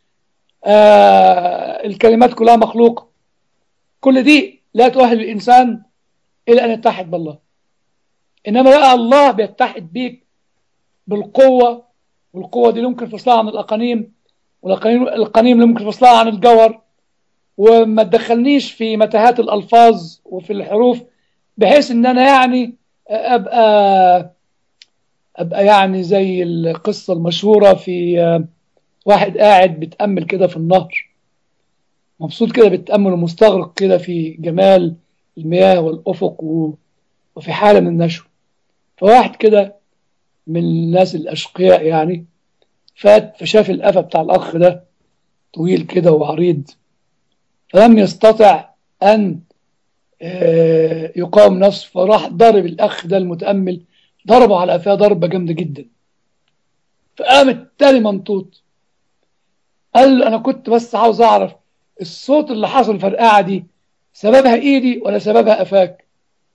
آه الكلمات كلها مخلوق كل دي لا تؤهل الإنسان إلى أن يتحد بالله إنما بقى الله بيتحد بيك بالقوة والقوة دي يمكن فصلها عن الأقانيم والأقانيم القانيم يمكن فصلها عن الجوهر وما تدخلنيش في متاهات الألفاظ وفي الحروف بحيث ان انا يعني ابقى ابقى يعني زي القصه المشهوره في واحد قاعد بيتامل كده في النهر مبسوط كده بيتامل ومستغرق كده في جمال المياه والافق وفي حاله من النشوه فواحد كده من الناس الاشقياء يعني فات فشاف القفا بتاع الاخ ده طويل كده وعريض فلم يستطع ان يقاوم نفسه فراح ضرب الأخ ده المتأمل ضربه على قفاه ضربة جامدة جدا فقام التاني منطوط قال له أنا كنت بس عاوز أعرف الصوت اللي حصل الفرقعة دي سببها إيدي ولا سببها قفاك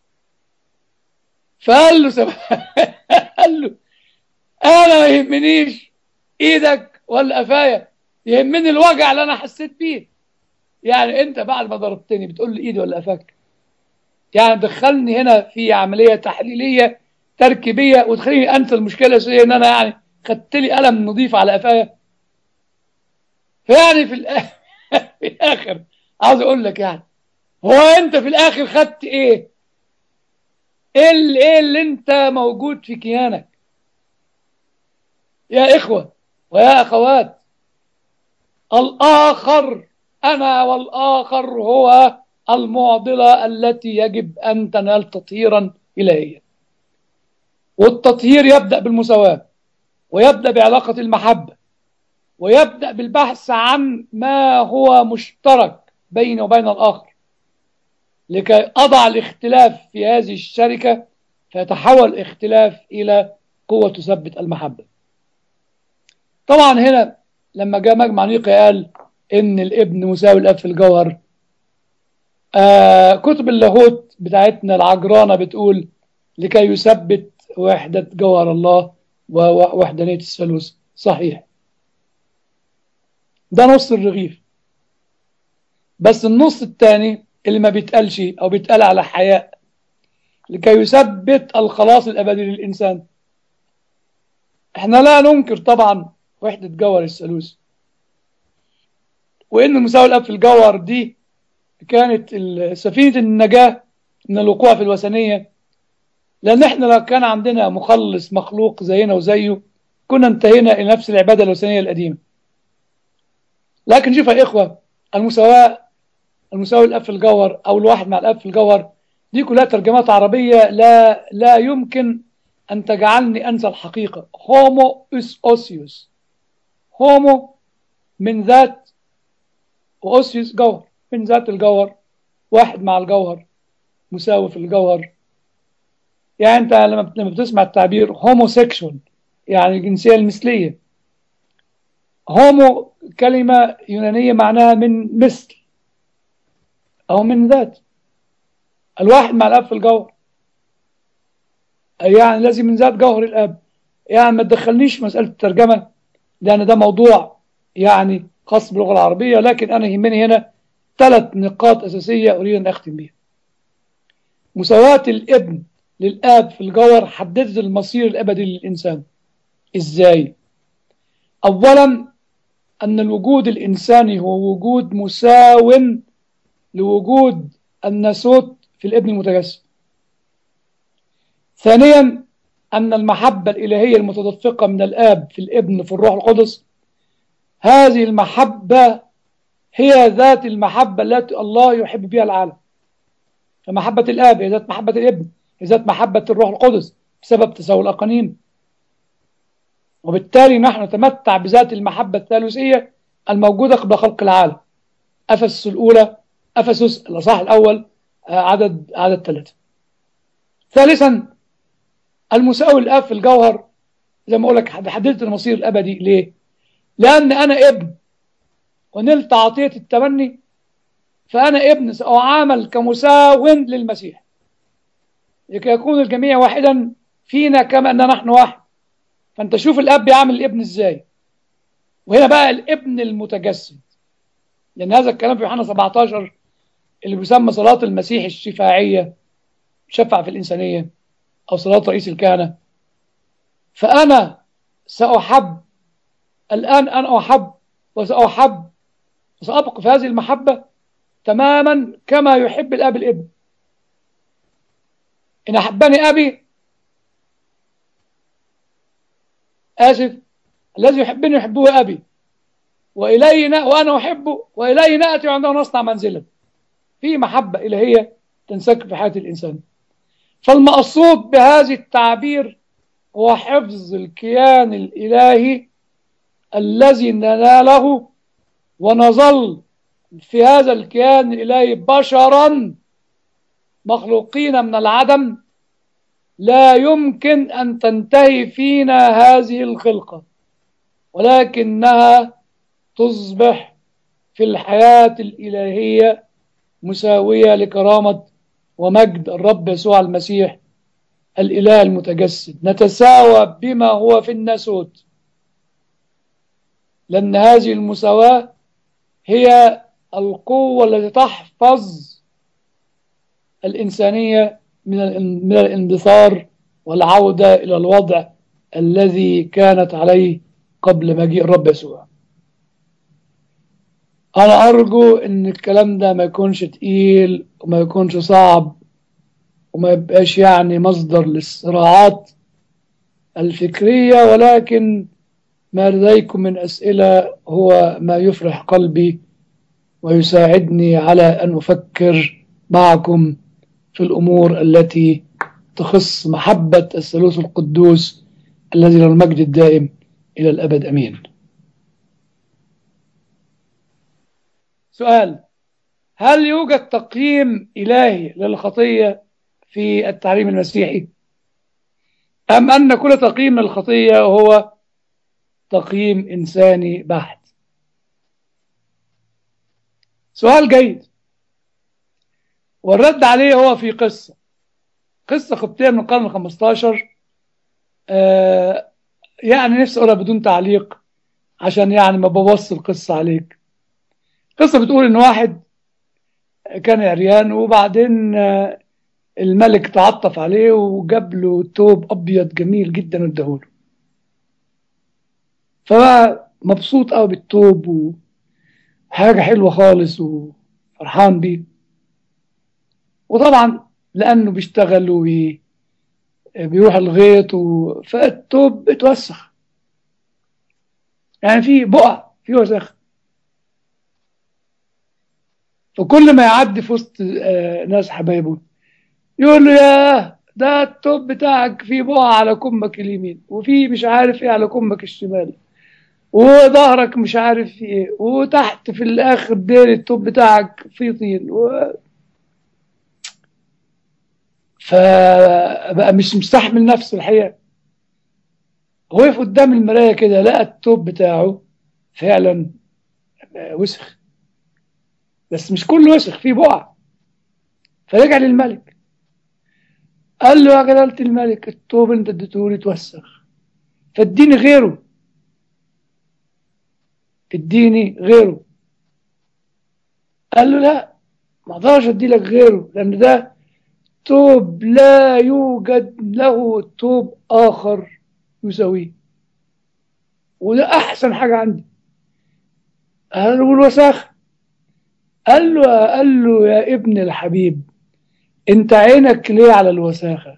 فقال له سببها قال له أنا ما يهمنيش إيدك ولا قفايا يهمني الوجع اللي أنا حسيت بيه يعني أنت بعد ما ضربتني بتقول لي إيدي ولا قفاك يعني دخلني هنا في عملية تحليلية تركيبية وتخليني أنسى المشكلة الأساسية إن أنا يعني خدت لي قلم نظيف على قفايا فيعني في الآخر في الآخر عاوز أقول لك يعني هو أنت في الآخر خدت إيه؟ إيه اللي, إيه اللي أنت موجود في كيانك؟ يا إخوة ويا أخوات الآخر أنا والآخر هو المعضلة التي يجب أن تنال تطهيرا إلهيا والتطهير يبدأ بالمساواة ويبدأ بعلاقة المحبة ويبدأ بالبحث عن ما هو مشترك بيني وبين الآخر لكي أضع الاختلاف في هذه الشركة فيتحول الاختلاف إلى قوة تثبت المحبة طبعا هنا لما جاء مجمع نيقي قال إن الابن مساوي الأب في الجوهر آه كتب اللاهوت بتاعتنا العجرانة بتقول لكي يثبت وحدة جوهر الله ووحدانية الثالوث صحيح ده نص الرغيف بس النص الثاني اللي ما بيتقالش او بيتقال على حياء لكي يثبت الخلاص الابدي للانسان احنا لا ننكر طبعا وحدة جوهر الثالوث وان مساوي الاب في الجوهر دي كانت سفينة النجاة من الوقوع في الوثنية لأن احنا لو كان عندنا مخلص مخلوق زينا وزيه كنا انتهينا إلى نفس العبادة الوثنية القديمة لكن شوف يا إخوة المساواة المساوي الأب في الجوهر أو الواحد مع الأب في الجوهر دي كلها ترجمات عربية لا لا يمكن أن تجعلني أنسى الحقيقة هومو اس أوسيوس هومو من ذات وأوسيوس جوهر من ذات الجوهر واحد مع الجوهر مساوي في الجوهر يعني انت لما لما بتسمع التعبير هوموسيكشوال يعني الجنسيه المثليه هومو كلمه يونانيه معناها من مثل او من ذات الواحد مع الاب في الجوهر يعني لازم من ذات جوهر الاب يعني ما تدخلنيش في مساله الترجمه لان ده موضوع يعني خاص باللغه العربيه لكن انا يهمني هنا ثلاث نقاط اساسيه اريد ان اختم بها مساواه الابن للاب في الجوهر حددت المصير الابدي للانسان ازاي اولا ان الوجود الانساني هو وجود مساو لوجود الناسوت في الابن المتجسد ثانيا أن المحبة الإلهية المتدفقة من الآب في الابن في الروح القدس هذه المحبة هي ذات المحبة التي الله يحب بها العالم فمحبة الآب هي ذات محبة الابن هي ذات محبة الروح القدس بسبب تساوي الأقانيم وبالتالي نحن نتمتع بذات المحبة الثالوثية الموجودة قبل خلق العالم أفسس الأولى أفسس الأصحاح الأول عدد عدد ثلاثة ثالثا المساوي للاب في الجوهر زي ما اقول لك حددت المصير الابدي ليه؟ لان انا ابن ونلت عطيه التبني فانا ابن ساعامل كمساو للمسيح لكي يكون الجميع واحدا فينا كما اننا نحن واحد فانت شوف الاب بيعامل الابن ازاي وهنا بقى الابن المتجسد لان هذا الكلام في يوحنا 17 اللي بيسمى صلاه المسيح الشفاعيه شفع في الانسانيه أو صلاة رئيس الكهنة فأنا سأحب الآن أنا أحب وسأحب وسأبقى في هذه المحبة تماما كما يحب الأب الابن إن أحبني أبي آسف الذي يحبني يحبه أبي وإلينا وأنا أحبه وإليه نأتي وعندما نصنع منزلا في محبة إلهية تنسكب في حياة الإنسان فالمقصود بهذا التعبير هو حفظ الكيان الإلهي الذي نناله ونظل في هذا الكيان الإلهي بشرا مخلوقين من العدم لا يمكن أن تنتهي فينا هذه الخلقة ولكنها تصبح في الحياة الإلهية مساوية لكرامة ومجد الرب يسوع المسيح الإله المتجسد نتساوى بما هو في الناسوت لأن هذه المساواة هي القوة التي تحفظ الإنسانية من من الاندثار والعودة إلى الوضع الذي كانت عليه قبل مجيء الرب يسوع أنا أرجو إن الكلام ده ما يكونش تقيل وما يكونش صعب وما يبقاش يعني مصدر للصراعات الفكرية ولكن ما لديكم من أسئلة هو ما يفرح قلبي ويساعدني على أن أفكر معكم في الأمور التي تخص محبة الثالوث القدوس الذي له المجد الدائم إلى الأبد أمين سؤال هل يوجد تقييم إلهي للخطية في التعليم المسيحي أم أن كل تقييم للخطية هو تقييم إنساني بحت سؤال جيد والرد عليه هو في قصة قصة خطية من القرن الخمستاشر آه يعني نفسي أقولها بدون تعليق عشان يعني ما بوصل القصة عليك قصة بتقول إن واحد كان عريان وبعدين آه الملك تعطف عليه وجاب له توب أبيض جميل جدا واداهوله فبقى مبسوط قوي بالتوب وحاجة حلوة خالص وفرحان بيه وطبعا لأنه بيشتغل وبيروح الغيط و... فالتوب اتوسخ يعني في بقع في وسخ فكل ما يعدي في وسط ناس حبايبه يقول له يا ده التوب بتاعك فيه بقع على كمك اليمين وفي مش عارف ايه على كمك الشمال وظهرك مش عارف في ايه وتحت في الاخر دير التوب بتاعك فيه طين و... فبقى مش مستحمل نفسه الحقيقة وقف قدام المراية كده لقى التوب بتاعه فعلا وسخ بس مش كله وسخ فيه بقع فرجع للملك قال له يا جلالة الملك التوب اللي انت اديتهولي اتوسخ فاديني غيره اديني غيره قال له لا ما اقدرش ادي لك غيره لان ده توب لا يوجد له توب اخر يساويه وده احسن حاجه عندي قال له الوساخه قال له قال له يا ابن الحبيب انت عينك ليه على الوساخه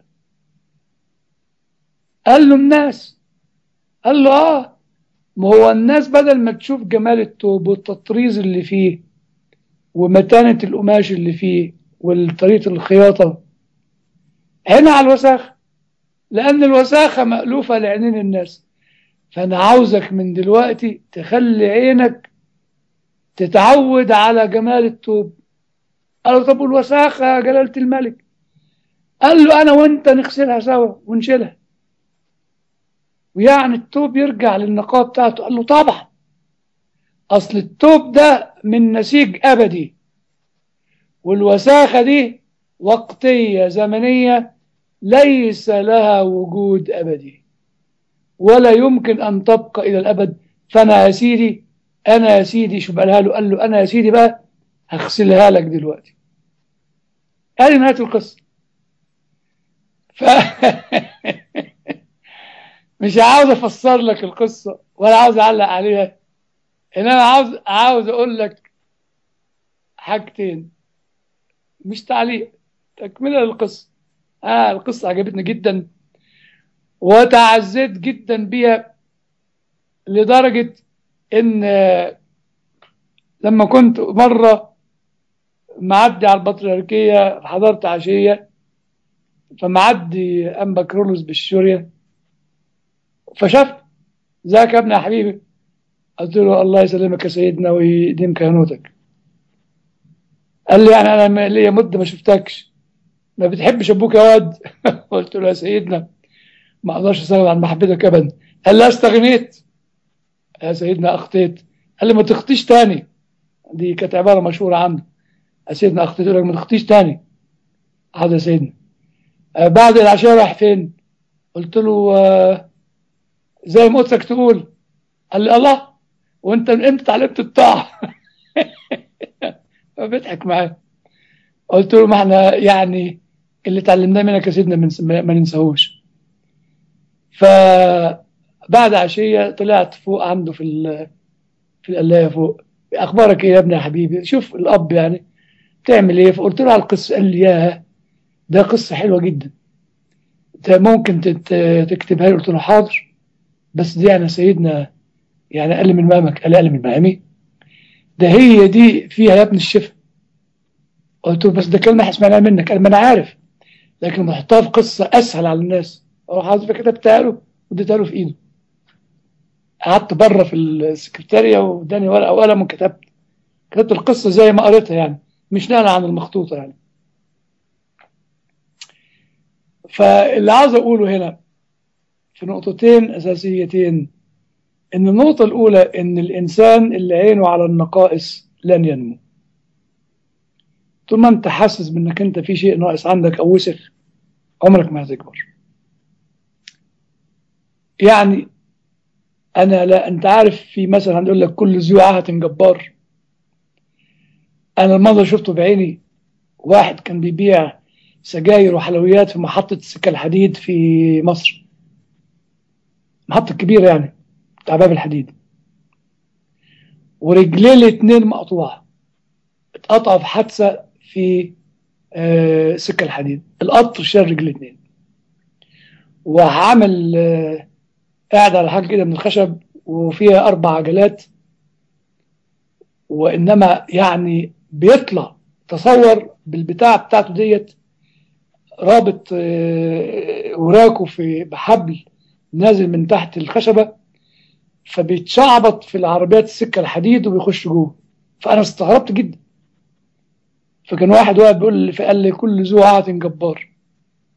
قال له الناس قال له اه ما هو الناس بدل ما تشوف جمال التوب والتطريز اللي فيه ومتانة القماش اللي فيه وطريقة الخياطة هنا على الوساخة لأن الوساخة مألوفة لعينين الناس فأنا عاوزك من دلوقتي تخلي عينك تتعود على جمال التوب قال له طب والوساخة يا جلالة الملك قال له أنا وأنت نغسلها سوا ونشيلها ويعني التوب يرجع للنقاء بتاعته قال له طبعا أصل التوب ده من نسيج أبدي والوساخة دي وقتية زمنية ليس لها وجود أبدي ولا يمكن أن تبقى إلى الأبد فأنا يا سيدي أنا يا سيدي شو قالها له قال له أنا يا سيدي بقى هغسلها لك دلوقتي هذه نهاية القصة ف... مش عاوز أفسر لك القصة ولا عاوز أعلق عليها إنما عاوز عاوز أقول لك حاجتين مش تعليق تكملة للقصة آه القصة عجبتني جدا وتعزيت جدا بيها لدرجة إن لما كنت مرة معدي على البطريركية حضرت عشية فمعدي أنبا كرولوس بالشورية فشفت ذاك يا ابني يا حبيبي قلت له الله يسلمك يا سيدنا ويديم كهنوتك قال لي يعني انا ليا مده ما شفتكش ما بتحبش ابوك يا واد قلت له يا سيدنا ما اقدرش استغنى عن محبتك ابدا قال لا استغنيت يا سيدنا اخطيت قال لي ما تخطيش تاني دي كانت عباره مشهوره عنه يا سيدنا اخطيت لك ما تخطيش تاني حاضر يا سيدنا آه بعد العشاء راح فين قلت له آه زي ما قلت لك تقول قال لي الله وانت من امتى اتعلمت الطاعه فبضحك معاه قلت له ما احنا يعني اللي اتعلمناه منك يا سيدنا ما ننساهوش فبعد عشيه طلعت فوق عنده في في القلايه فوق اخبارك ايه يا ابني يا حبيبي شوف الاب يعني تعمل ايه فقلت له على القصه قال لي ياه ده قصه حلوه جدا انت ممكن تكتبها لي قلت له حاضر بس دي يعني سيدنا يعني اقل من مقامك قال اقل من مقامي ده هي دي فيها يا ابن الشفا قلت له بس ده كلمه هسمعها منك قال ما انا عارف لكن بحطها في قصه اسهل على الناس اروح حاضر كتبتها له واديتها له في ايده قعدت بره في السكرتاريه واداني ورقه وقلم وكتبت كتبت القصه زي ما قريتها يعني مش نقل عن المخطوطه يعني فاللي عاوز اقوله هنا في نقطتين اساسيتين ان النقطه الاولى ان الانسان اللي عينه على النقائص لن ينمو طول ما انت حاسس بانك انت في شيء ناقص عندك او وسخ عمرك ما هتكبر يعني انا لا انت عارف في مثلا هنقول لك كل ذو عاهة جبار انا المنظر شفته بعيني واحد كان بيبيع سجاير وحلويات في محطة السكة الحديد في مصر محطة كبيرة يعني بتاع باب الحديد ورجليه الاتنين مقطوعة اتقطعوا في حادثة في آه سكة الحديد القطر شال رجل الاتنين وعمل آه قاعد على حاجة كده من الخشب وفيها أربع عجلات وإنما يعني بيطلع تصور بالبتاع بتاعته ديت رابط آه وراكه في بحبل نازل من تحت الخشبة فبيتشعبط في العربيات السكة الحديد وبيخش جوه فأنا استغربت جدا فكان واحد واقف بيقول لي فقال لي كل ذو عاهة جبار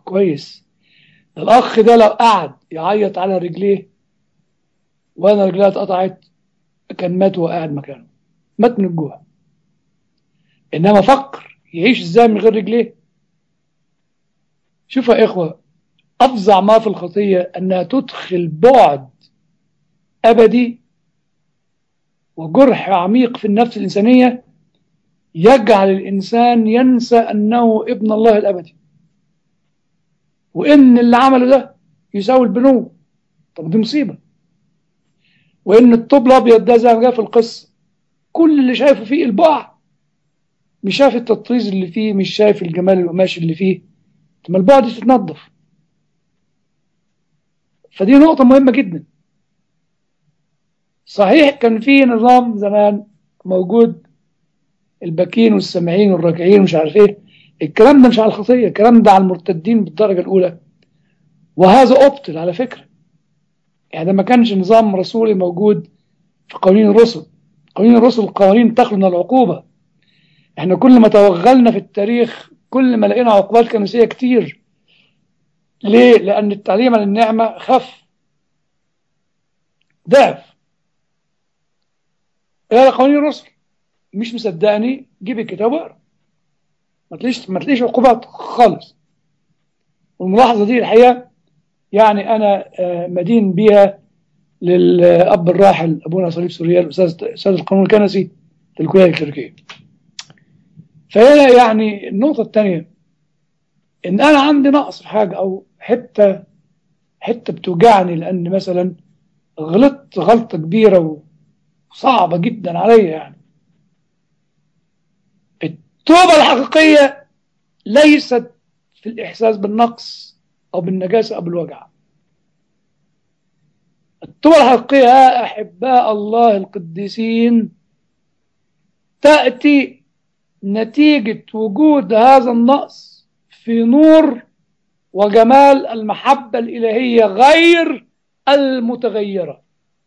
كويس الأخ ده لو قعد يعيط على رجليه وأنا رجليه اتقطعت كان مات وهو قاعد مكانه مات من الجوع إنما فكر يعيش إزاي من غير رجليه شوفوا يا إخوة أفظع ما في الخطية أنها تدخل بعد أبدي وجرح عميق في النفس الإنسانية يجعل الإنسان ينسى أنه ابن الله الأبدي وإن اللي عمله ده يساوي البنوة طب دي مصيبة وإن الطوب الأبيض ده زي ما جاء في القصة كل اللي شايفه فيه البقع مش شايف التطريز اللي فيه مش شايف الجمال القماش اللي فيه طب ما البقع دي تتنظف فدي نقطة مهمة جدا صحيح كان في نظام زمان موجود الباكين والسامعين والراكعين ومش عارف ايه الكلام ده مش على الخطيه الكلام ده على المرتدين بالدرجه الاولى وهذا ابطل على فكره يعني ده ما كانش نظام رسولي موجود في قوانين الرسل قوانين الرسل قوانين تخلو من العقوبه احنا كل ما توغلنا في التاريخ كل ما لقينا عقوبات كنسيه كتير ليه؟ لان التعليم عن النعمه خف ضعف الى قوانين الرسل مش مصدقني جيب الكتاب واقرا ما تلاقيش ما تلاقيش عقوبات خالص والملاحظه دي الحقيقه يعني انا مدين بيها للاب الراحل ابونا صليب سوريال استاذ استاذ القانون الكنسي في الكليه الكليريكيه فهنا يعني النقطه الثانيه ان انا عندي نقص في حاجه او حته حته بتوجعني لان مثلا غلطت غلطه كبيره وصعبه جدا عليا يعني التوبة الحقيقية ليست في الإحساس بالنقص أو بالنجاسة أو بالوجع التوبة الحقيقية يا أحباء الله القديسين تأتي نتيجة وجود هذا النقص في نور وجمال المحبة الإلهية غير المتغيرة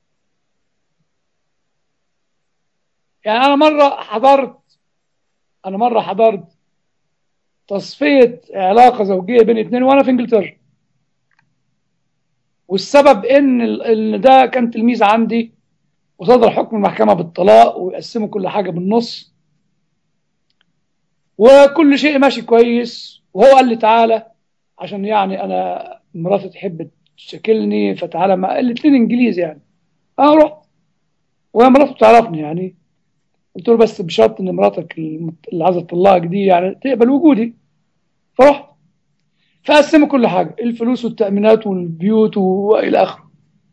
يعني أنا مرة حضرت أنا مرة حضرت تصفية علاقة زوجية بين اتنين وأنا في إنجلترا والسبب إن إن ده كان تلميذ عندي وصدر حكم المحكمة بالطلاق ويقسموا كل حاجة بالنص وكل شيء ماشي كويس وهو قال لي تعالى عشان يعني أنا مراتي تحب تشكلني فتعالى مع الاتنين إنجليزي يعني أنا رحت وهي مراته تعرفني يعني قلت له بس بشرط ان مراتك اللي عايزه تطلقك دي يعني تقبل وجودي فرحت فقسموا كل حاجه الفلوس والتامينات والبيوت والى اخره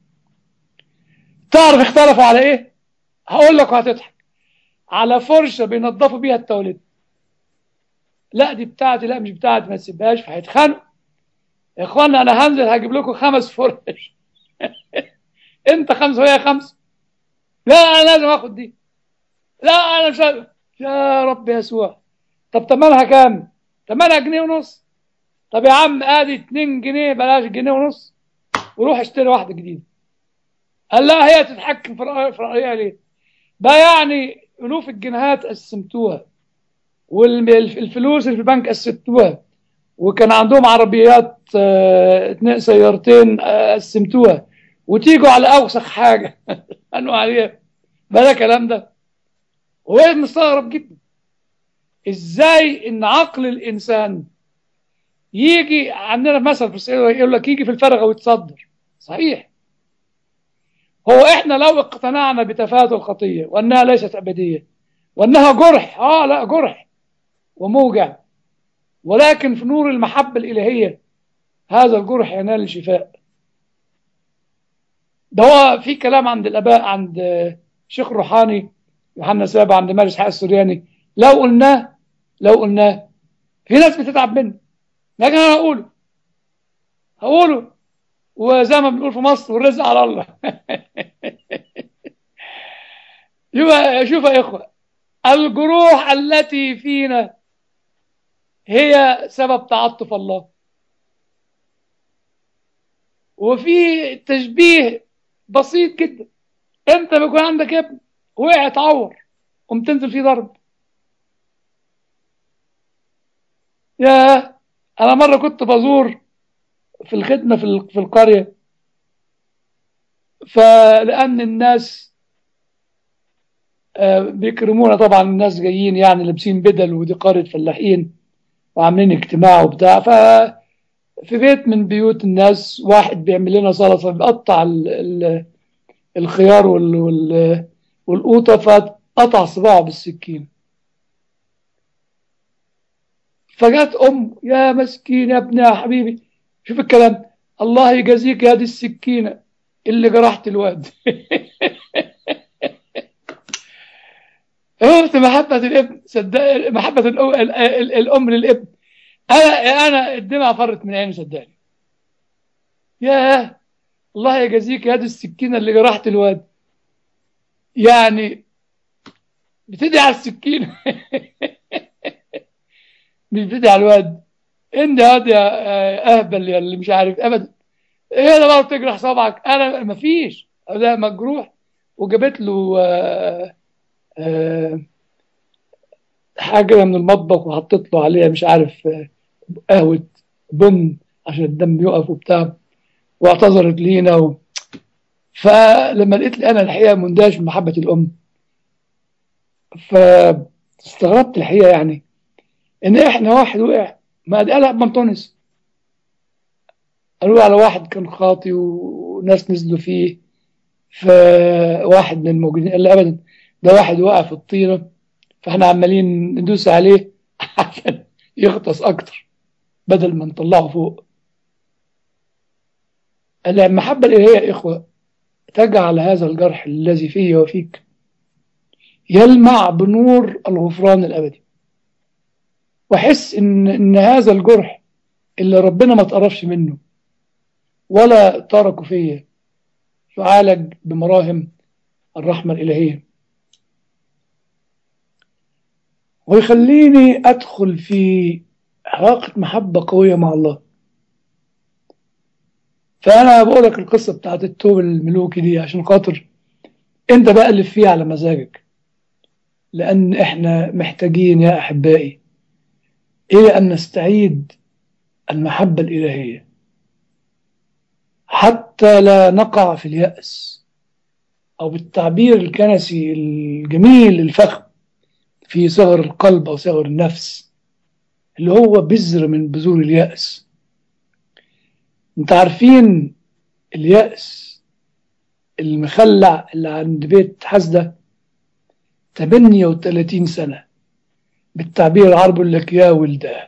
تعرف اختلفوا على ايه هقول لك وهتضحك على فرشه بينظفوا بيها التواليت لا دي بتاعتي لا مش بتاعتي ما تسيبهاش فهيتخانقوا يا اخوانا انا هنزل هجيب لكم خمس فرش انت خمسه وهي خمسه لا انا لازم اخد دي لا انا مش هقبل. يا رب يسوع طب تمنها كام تمنها جنيه ونص طب يا عم ادي 2 جنيه بلاش جنيه ونص وروح اشتري واحده جديده قال لا هي تتحكم في رأيها ليه ده يعني الوف الجنيهات قسمتوها والفلوس اللي في البنك قسمتوها وكان عندهم عربيات اتنين سيارتين قسمتوها وتيجوا على اوسخ حاجه قالوا عليها بلا كلام ده وهو مستغرب جدا ازاي ان عقل الانسان يجي عندنا مثل في السعوديه يقول لك يجي في الفرغه ويتصدر صحيح هو احنا لو اقتنعنا بتفاوت الخطيه وانها ليست ابديه وانها جرح اه لا جرح وموجع ولكن في نور المحبه الالهيه هذا الجرح ينال الشفاء ده هو في كلام عند الاباء عند شيخ روحاني يوحنا سابع عند مارس حق السورياني لو قلناه لو قلناه في ناس بتتعب منه لكن انا هقوله هقوله وزي ما بنقول في مصر والرزق على الله شوف شوف يا اخوه الجروح التي فينا هي سبب تعاطف الله وفي تشبيه بسيط جدا انت بيكون عندك ابن وقع اتعور قمت تنزل فيه ضرب يا أنا مرة كنت بزور في الخدمة في ال- في القرية فلأن الناس آه، بيكرمونا طبعا الناس جايين يعني لابسين بدل ودي قرية فلاحين وعاملين اجتماع وبتاع ففي بيت من بيوت الناس واحد بيعمل لنا سلطة بيقطع ال- ال- الخيار وال- وال- والقوطة فقطع صباعه بالسكين فجت أم يا مسكين يا ابني يا حبيبي شوف الكلام الله يجازيك يا دي السكينة اللي جرحت الواد شفت محبة الابن صدق محبة الأم, ال- ال- الأم للابن أنا أنا الدمعة فرت من عيني صدقني ياه الله يجازيك يا دي السكينة اللي جرحت الواد يعني بتدعي على السكينة مش بتدعي على الواد انت هاد يا اهبل يا اللي مش عارف ابدا ايه ده بقى بتجرح صبعك انا مفيش ده مجروح وجابت له آه، آه، حاجه من المطبخ وحطيت له عليها مش عارف آه، قهوه بن عشان الدم يقف وبتاع واعتذرت لينا و... فلما لقيت لي انا الحقيقه مندهش من محبه الام فاستغربت الحقيقه يعني ان احنا واحد وقع ما قال منطونس قالوا على واحد كان خاطي وناس نزلوا فيه فواحد من الموجودين قال لا ابدا ده واحد وقع في الطينه فاحنا عمالين ندوس عليه عشان يغطس اكتر بدل ما نطلعه فوق قال المحبه الالهيه يا اخوه تجعل هذا الجرح الذي فيه وفيك يلمع بنور الغفران الابدي واحس ان ان هذا الجرح اللي ربنا ما تقرفش منه ولا تركه فيا يعالج بمراهم الرحمة الإلهية ويخليني أدخل في علاقة محبة قوية مع الله فأنا بقول لك القصة بتاعت التوب الملوكي دي عشان خاطر أنت بألف فيها على مزاجك لأن إحنا محتاجين يا أحبائي إلى أن نستعيد المحبة الإلهية حتى لا نقع في اليأس أو بالتعبير الكنسي الجميل الفخم في صغر القلب أو صغر النفس اللي هو بذر من بذور اليأس انت عارفين اليأس المخلع اللي عند بيت حسدة 38 سنة بالتعبير العربي يقول لك يا ولده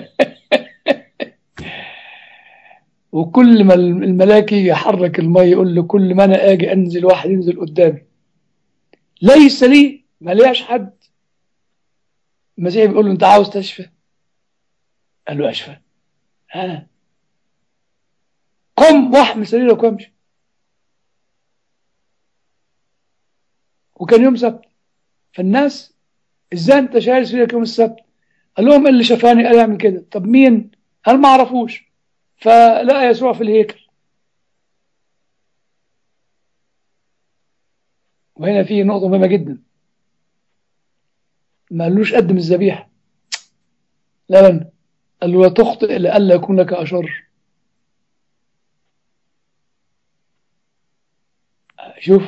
وكل ما الملاك يجي يحرك المية يقول له كل ما انا اجي انزل واحد ينزل قدامي ليس لي ما ليش حد المسيح بيقول له انت عاوز تشفى قال له اشفى ها قم واحمل سريرك وامشي وكان يوم سبت فالناس ازاي انت شايل سريرك يوم السبت قال لهم اللي شفاني قال اعمل كده طب مين قال ما اعرفوش فلقى يسوع في الهيكل وهنا في نقطة مهمة جدا ما قالوش قدم الذبيحة لا لا قال له لا تخطئ لئلا يكون لك أشر شوف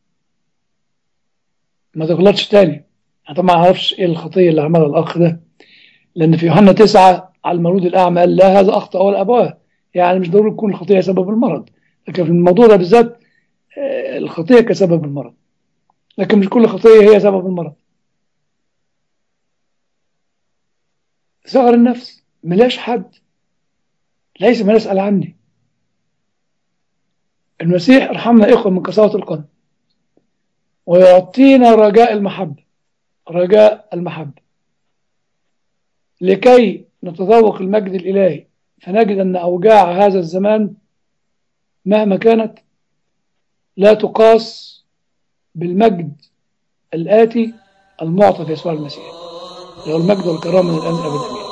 ما تغلطش تاني أنا طبعا ما اعرفش ايه الخطية اللي عملها الأخ ده لأن في يوحنا تسعة على المولود الأعمى قال لا هذا أخطأ ولا أبواه يعني مش ضروري تكون الخطية سبب المرض لكن في الموضوع ده بالذات آه، الخطية كسبب المرض لكن مش كل خطية هي سبب المرض صغر النفس ملاش حد ليس ما يسأل عني المسيح ارحمنا إخوة من قساوة القلب ويعطينا رجاء المحبة رجاء المحبة لكي نتذوق المجد الإلهي فنجد أن أوجاع هذا الزمان مهما كانت لا تقاس بالمجد الآتي المعطى في يسوع المسيح له المجد والكرامة من الآن أبدا